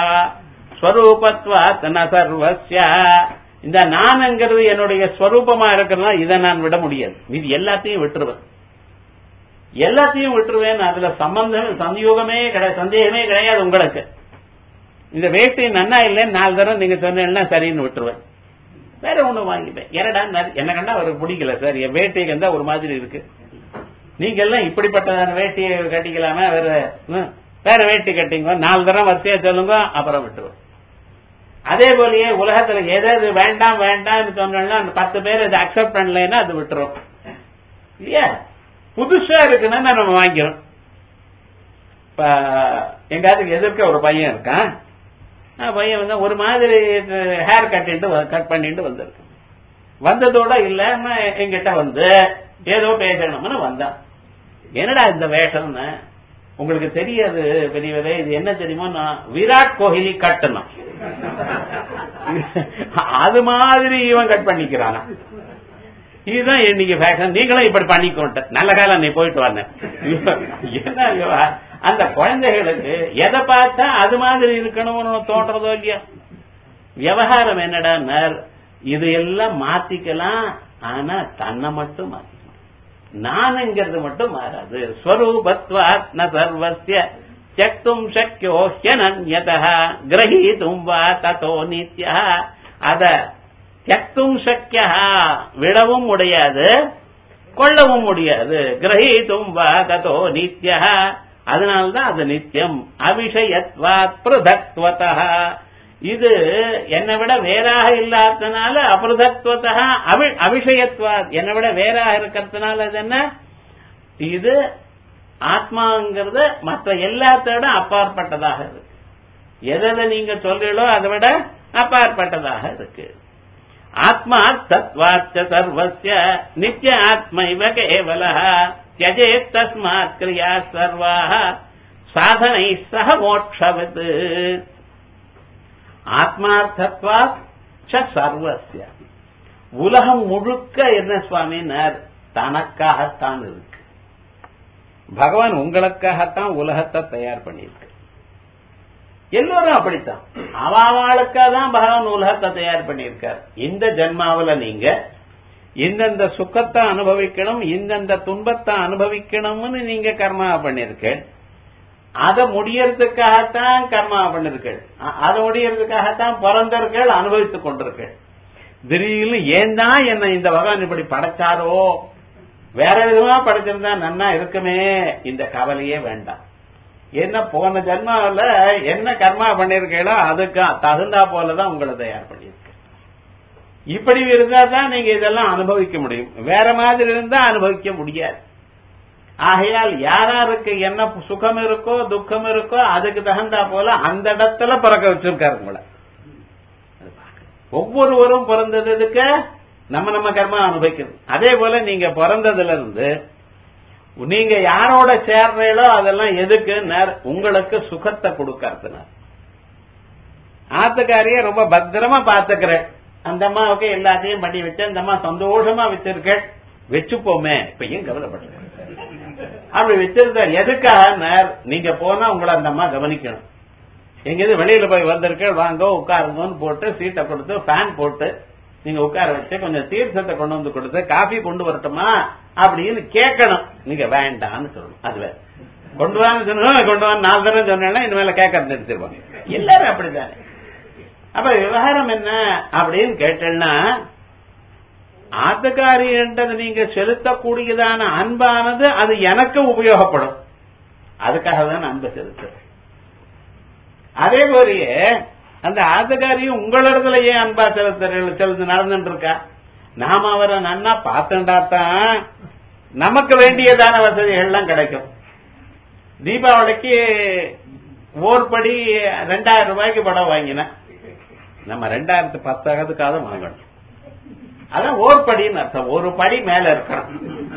ஸ்வரூபத்வாத் ந சர்வஸ்ய இந்த நான்ங்கிறது என்னுடைய ஸ்வரூபமா இருக்கிறதா இதை நான் விட முடியாது இது எல்லாத்தையும் விட்டுருவேன் எல்லாத்தையும் விட்டுருவேன் அதுல சம்பந்தம் சந்தயோகமே கிடையாது சந்தேகமே கிடையாது உங்களுக்கு இந்த வேட்டி நன்னா இல்லைன்னு நாலு தடவை நீங்க சொன்னீங்கன்னா சரின்னு விட்டுருவேன் வேற ஒண்ணு வாங்கிப்பேன் என்னடா நரி- என்ன கண்டா அவருக்கு பிடிக்கல சார் என் வேட்டி கண்டா ஒரு மாதிரி இருக்கு நீங்க எல்லாம் இப்படிப்பட்டதான வேட்டியை கட்டிக்கலாமா வேற ம், வேற வேட்டி கட்டிங்க நாலு தடவை வரிசையா சொல்லுங்க அப்புறம் விட்டுருவேன் அதே போலயே உலகத்துல எதாவது வேண்டாம் வேண்டாம்னு சொன்னா அந்த பத்து பேர் இதை அக்செப்ட் பண்ணலைன்னா அது விட்டுரும் இல்லையா புதுசா இருக்குன்னா நம்ம வாங்கிக்கிறோம் இப்ப எங்காவது எதிர்க்க ஒரு பையன் இருக்கான் ஆ, பையன் வந்து ஒரு மாதிரி ஹேர் கட்டிட்டு கட் பண்ணிட்டு வந்திருக்கு வந்ததோட இல்லாம எங்கிட்ட வந்து ஏதோ பேசணும்னு வந்தான் என்னடா இந்த வேஷம்னு உங்களுக்கு தெரியாது பெரியவரே இது என்ன தெரியுமோ நான் விராட் கோஹ்லி கட்டணும் அது மாதிரி இவன் கட் பண்ணிக்கிறானா இதுதான் இன்னைக்கு ஃபேஷன் நீங்களும் இப்படி பண்ணிக்கோட்ட நல்ல காலம் நீ போயிட்டு வந்த என்ன இவ? அந்த குழந்தைகளுக்கு எதை பார்த்தா அது மாதிரி இருக்கணும்னு தோன்றதோ இல்லையா விவகாரம் என்னடா இது எல்லாம் மாத்திக்கலாம் ஆனா தன்னை மட்டும் மாத்திக்கலாம் நானுங்கிறது மட்டும் மாறாது ஸ்வரூபத்வாத் ந சர்வஸ்ய தியக்தும் சக்கியோ ஹ்யனன்யதா கிரகீதும் வா ததோ நித்யா அத தியக்தும் சக்கியா விடவும் முடியாது கொள்ளவும் முடியாது கிரகீதும் வா ததோ நித்யா அதனால்தான் அது நித்தியம் அவிஷயத்வாத் பிரதக்வதா இது என்னை விட வேறாக இல்லாதனால அபிருதத்வதா அவி- அவிஷயத்வாத் என்னை விட வேறாக இருக்கிறதுனால அது என்ன இது ஆத்மாங்கிறது மற்ற எல்லாத்தோட அப்பாற்பட்டதாக இருக்கு எதை நீங்க சொல்றீங்களோ அதை விட அப்பாற்பட்டதாக இருக்கு ஆத்மா தத்வாச்ச சர்வஸ்ய நித்திய ஆத்மைவ கேவல தியஜேத் தஸ்மாத் கிரியா சர்வாக சாதனை சக மோட்சவத் ஆத்மார்த்தத்வாத் ச சர்வஸ்ய உலகம் முழுக்க என்ன சுவாமினார் தனக்காகத்தான் இருக்கு பகவான் உங்களுக்காகத்தான் உலகத்தை தயார் பண்ணியிருக்கு எல்லோரும் அப்படித்தான் அவாவாளுக்காக தான் பகவான் உலகத்தை தயார் பண்ணியிருக்கார் இந்த ஜென்மாவுல நீங்க இந்தந்த சுக்கத்தை அனுபவிக்கணும் இந்தந்த துன்பத்தை அனுபவிக்கணும்னு நீங்க கர்மா பண்ணிருக்க அதை முடியறதுக்காகத்தான் கர்மா பண்ணிருக்கள் அ- அதை முடியறதுக்காகத்தான் பிறந்தர்கள் அனுபவித்துக் கொண்டிருக்கள் திடீர்னு ஏன் தான் என்ன இந்த பகவான் இப்படி படைச்சாரோ வேற விதமா படைச்சிருந்தா நன்னா இருக்குமே இந்த கவலையே வேண்டாம் என்ன போன ஜென்மாவில் என்ன கர்மா பண்ணிருக்கீங்களோ அதுக்கு தகுந்தா போலதான் உங்களை தயார் பண்ணியிருக்கு இப்படி இருந்தா தான் நீங்க இதெல்லாம் அனுபவிக்க முடியும் வேற மாதிரி இருந்தா அனுபவிக்க முடியாது ஆகையால் யாராருக்கு என்ன சுகம் இருக்கோ துக்கம் இருக்கோ அதுக்கு தகுந்தா போல அந்த இடத்துல பிறக்க வச்சிருக்காரு உங்களை ஒவ்வொருவரும் பிறந்ததுக்கு நம்ம நம்ம கர்மா அனுபவிக்கிறது அதே போல நீங்க பிறந்ததுல இருந்து நீங்க யாரோட சேர்றீங்களோ அதெல்லாம் எதுக்கு உங்களுக்கு சுகத்தை கொடுக்கறதுனால ஆத்துக்காரிய ரொம்ப பத்திரமா பாத்துக்கிறேன் அந்த அம்மாவுக்கு எல்லாத்தையும் பண்ணி வச்சு அந்த அம்மா சந்தோஷமா வச்சிருக்க வச்சுப்போமே இப்ப ஏன் கவலைப்படுறேன் அப்படி வச்சிருந்த எதுக்காக நீங்க போனா உங்களை அந்த அம்மா கவனிக்கணும் எங்கேயாவது வெளியில போய் வந்திருக்க வாங்க உட்காருங்கன்னு போட்டு சீட்டை கொடுத்து ஃபேன் போட்டு நீங்க உட்கார வச்சு கொஞ்சம் தீர்த்தத்தை கொண்டு வந்து கொடுத்து காஃபி கொண்டு வரட்டுமா அப்படின்னு கேட்கணும் நீங்க வேண்டாம்னு சொல்லணும் அது வேற கொண்டு வான்னு சொன்னா கொண்டு வான்னு நாலு தடவை சொன்னேன்னா இனிமேல கேட்கறது நிறுத்திருவாங்க எல்லாரும் அப்படித்தானே அப்ப விவகாரம் என்ன அப்படின்னு கேட்டேன்னா ஆத்தக்காரி என்றது நீங்க செலுத்தக்கூடியதான அன்பானது அது எனக்கு உபயோகப்படும் அதுக்காக தான் அன்பு செலுத்துறேன் அதே போலயே அந்த ஆத்தக்காரியும் உங்களிடத்துல ஏன் அன்பா செலுத்த செலுத்து நடந்துட்டு இருக்கா நாம அவரை நன்னா பார்த்துட்டாத்தான் நமக்கு வேண்டியதான வசதிகள்லாம் கிடைக்கும் தீபாவளிக்கு ஓர்படி ரெண்டாயிரம் ரூபாய்க்கு படம் வாங்கினேன் நம்ம ரெண்டாயிரத்து பத்தாயிரத்துக்காக வாங்கணும் அதான் ஓர்படின்னு அர்த்தம் ஒரு படி மேல இருக்கணும்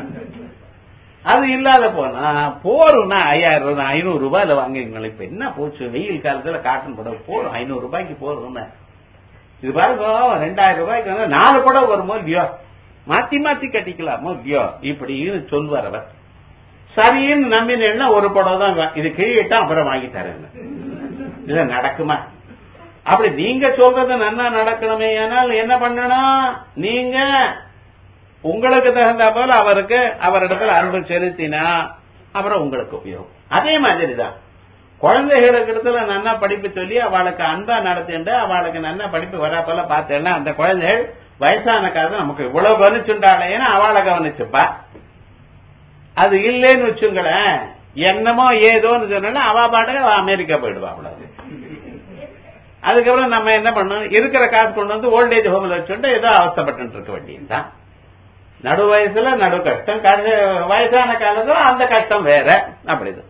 அது இல்லாத போனா போறோம்னா ஐயாயிரம் ரூபாய் ஐநூறு ரூபாயில வாங்கிங்களேன் இப்ப என்ன போச்சு வெயில் காலத்துல காட்டன் படம் போறோம் ஐநூறு ரூபாய்க்கு போறோம்னா இது பாருங்க ரெண்டாயிரம் ரூபாய்க்கு வந்து நாலு படம் வருமோ இல்லையோ மாத்தி மாத்தி கட்டிக்கலாமோ இல்லையோ இப்படின்னு சொல்வார் அவர் சரின்னு நம்பினேன்னா ஒரு படம் தான் வா- இது கிழிட்டா அப்புறம் வாங்கி தரேன் இது நடக்குமா அப்படி நீங்க சொல்றது நன்னா நடக்கணுமே ஆனால் என்ன பண்ணணும் நீங்க உங்களுக்கு தகுந்த போல அவருக்கு அவரிடத்துல அன்பு செலுத்தினா அப்புறம் உங்களுக்கு உபயோகம் அதே மாதிரி தான் குழந்தைகளுக்கு இடத்துல நல்லா படிப்பு சொல்லி அவளுக்கு அன்பா நடத்திண்டு அவளுக்கு நல்ல படிப்பு வரா போல பார்த்தேன்னா அந்த குழந்தைகள் வயசான காலத்துல நமக்கு இவ்வளவு கவனிச்சுண்டாளேன்னு அவளை கவனிச்சுப்பா அது இல்லைன்னு வச்சுங்களேன் என்னமோ ஏதோன்னு சொன்னா அவ பாட்டுக்கு அவ அமெரிக்கா போயிடுவா அவ்வளவு அதுக்கப்புறம் நம்ம என்ன பண்ணணும் இருக்கிற காசு கொண்டு வந்து ஓல்டேஜ் ஹோம்ல வச்சுட்டு ஏதோ அவஸ்தப்பட்டு இருக்க வேண்டியதுதான் நடு வயசுல நடு கஷ்டம் கடைசி வயசான காலத்துல அந்த கஷ்டம் வேற அப்படிதான்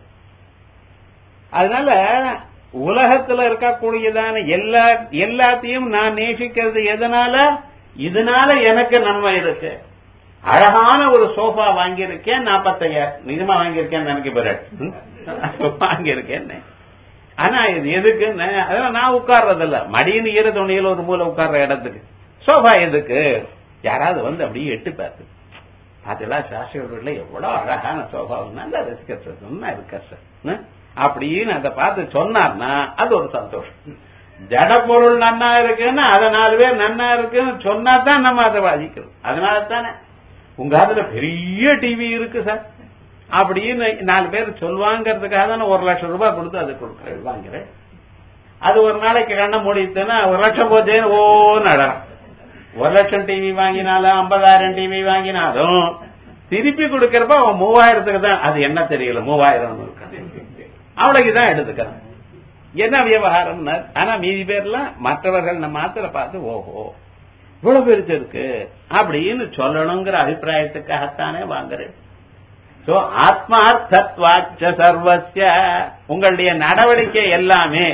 அதனால உலகத்துல இருக்கக்கூடியதான எல்லா எல்லாத்தையும் நான் நேசிக்கிறது எதனால இதனால எனக்கு நன்மை இருக்கு அழகான ஒரு சோஃபா வாங்கியிருக்கேன் நாற்பத்தையாயிரம் நிஜமா வாங்கியிருக்கேன் எனக்கு பிறகு வாங்கியிருக்கேன் ஆனா இது எதுக்குன்னு அதெல்லாம் நான் உட்கார்றதில்ல மடியின் ஈர துணியில ஒரு மூலை உட்கார்ற இடத்துக்கு சோஃபா எதுக்கு யாராவது வந்து அப்படியே எட்டு பார்த்து பார்த்தீங்களா சாஸ்திரிகள் வீட்டுல எவ்வளவு அழகான சோஃபா நல்லா ரசிக்க சார் நல்லா இருக்க சார் ம்? அப்படின்னு அதை பார்த்து சொன்னார்னா அது ஒரு சந்தோஷம் ஜட பொருள் நன்னா இருக்குன்னு அதை நாலு பேர் நன்னா இருக்குன்னு சொன்னா தான் நம்ம அதை வாதிக்கிறோம் அதனால தானே உங்க அதுல பெரிய டிவி இருக்கு சார் அப்படின்னு நாலு பேர் சொல்லுவாங்கிறதுக்காக தானே ஒரு லட்சம் ரூபாய் கொடுத்து அது கொடுக்குறேன் வாங்குறேன் அது ஒரு நாளைக்கு கண்ண மூடித்துன்னா ஒரு லட்சம் போச்சேன்னு ஓ நடனம் ஒரு லட்சம் டிவி வாங்கினாலும் ஐம்பதாயிரம் டிவி வாங்கினாலும் திருப்பி கொடுக்கறப்ப அவன் மூவாயிரத்துக்கு தான் அது என்ன தெரியல மூவாயிரம் அவளுக்கு தான் எடுத்துக்கிறான் என்ன விவகாரம் ஆனா மீதி பேர்லாம் மற்றவர்கள் நம்ம மாத்திர பார்த்து ஓஹோ இவ்வளவு பெருசு இருக்கு அப்படின்னு சொல்லணுங்கிற அபிப்பிராயத்துக்காகத்தானே வாங்குறேன் சோ ஆத்மார்த்தத்வாச்ச சர்வஸ்ய உங்களுடைய நடவடிக்கை எல்லாமே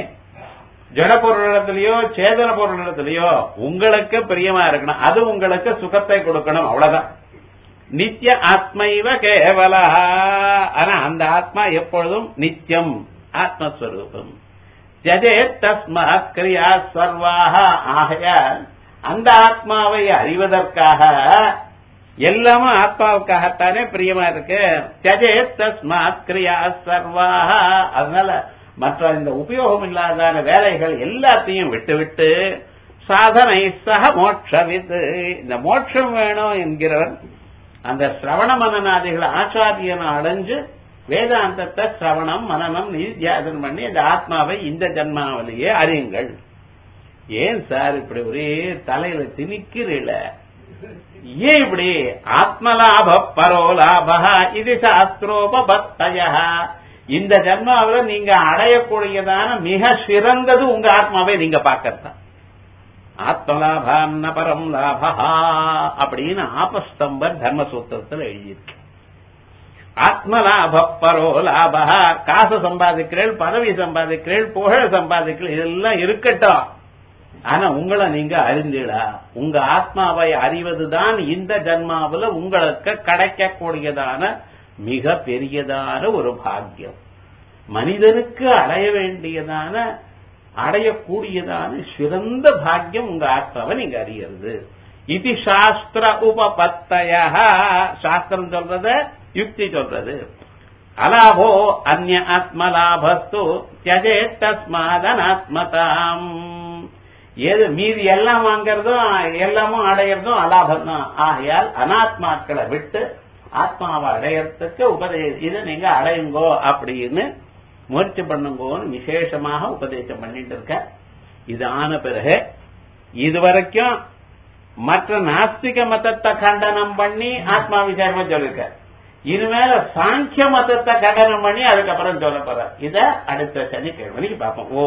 ஜட பொருளிடத்திலேயோ சேதன பொருளிடத்திலேயோ உங்களுக்கு பிரியமா இருக்கணும் அது உங்களுக்கு சுகத்தை கொடுக்கணும் அவ்வளவுதான் நித்திய ஆத்மைவ கேவலா ஆனா அந்த ஆத்மா எப்பொழுதும் நித்தியம் ஆத்மஸ்வரூபம் ஜதே தஸ்மாத் கிரியா சர்வாக ஆகையால் அந்த ஆத்மாவை அறிவதற்காக எல்லாமும் ஆத்மாவுக்காகத்தானே பிரியமா இருக்கு ஜதே தஸ்மாத் கிரியா சர்வாக அதனால மற்ற இந்த உபயோகம் இல்லாதான வேலைகள் எல்லாத்தையும் விட்டுவிட்டு சாதனை சக மோட்சவித் இந்த மோட்சம் வேணும் என்கிறவர் அந்த சிரவண மனநாதிகள் ஆச்சாரியனை அடைஞ்சு வேதாந்தத்தை சிரவணம் மனநம் நிதித்தியாசனம் பண்ணி இந்த ஆத்மாவை இந்த ஜன்மாவிலேயே அறியுங்கள் ஏன் சார் இப்படி ஒரே தலையில திணிக்கிறீல ஏன் இப்படி ஆத்மலாப பரோலாபா இது சாஸ்திரோபத்தய இந்த ஜன்மாவில் நீங்க அடையக்கூடியதான மிக சிறந்தது உங்க ஆத்மாவை நீங்க பார்க்கறதான் ஆத்மலாபான்ன பரம் லாபா அப்படின்னு ஆபஸ்தம்பர் தர்மசூத்திரத்தில் எழுதியிருக்கு ஆத்மலாப பரோ லாபா காசு சம்பாதிக்கிறேன் பதவி சம்பாதிக்கிறேன் புகழ் சம்பாதிக்கிறேன் இதெல்லாம் இருக்கட்டும் ஆனா உங்களை நீங்க அறிந்திடா உங்க ஆத்மாவை அறிவதுதான் இந்த ஜன்மாவில் உங்களுக்கு கிடைக்கக்கூடியதான மிக பெரியதான ஒரு பாக்கியம் மனிதனுக்கு அடைய வேண்டியதான அடையக்கூடியதான சிறந்த பாக்கியம் உங்க ஆத்மாவை நீங்க அறியறது இது சாஸ்திர உபபத்தய சாஸ்திரம் சொல்றத யுக்தி சொல்றது அலாபோ அந்நிய ஆத்மலாபஸ்து தியஜே தஸ்மாதனாத்மதாம் எது மீதி எல்லாம் வாங்கறதும் எல்லாமும் அடையிறதும் அலாபம் தான் ஆகையால் அனாத்மாக்களை விட்டு ஆத்மாவை அடையறதுக்கு உபதே இதை நீங்க அடையுங்கோ அப்படின்னு முயற்சி பண்ணுங்கோன்னு விசேஷமாக உபதேசம் பண்ணிட்டு இருக்க இது ஆன பிறகு இதுவரைக்கும் மற்ற நாஸ்திக மதத்தை கண்டனம் பண்ணி ஆத்மா விசாரமா சொல்லிருக்க இனிமேல சாங்கிய மதத்தை கண்டனம் பண்ணி அதுக்கப்புறம் சொல்ல போற இத அடுத்த சனிக்கிழமைக்கு பார்ப்போம் ஓ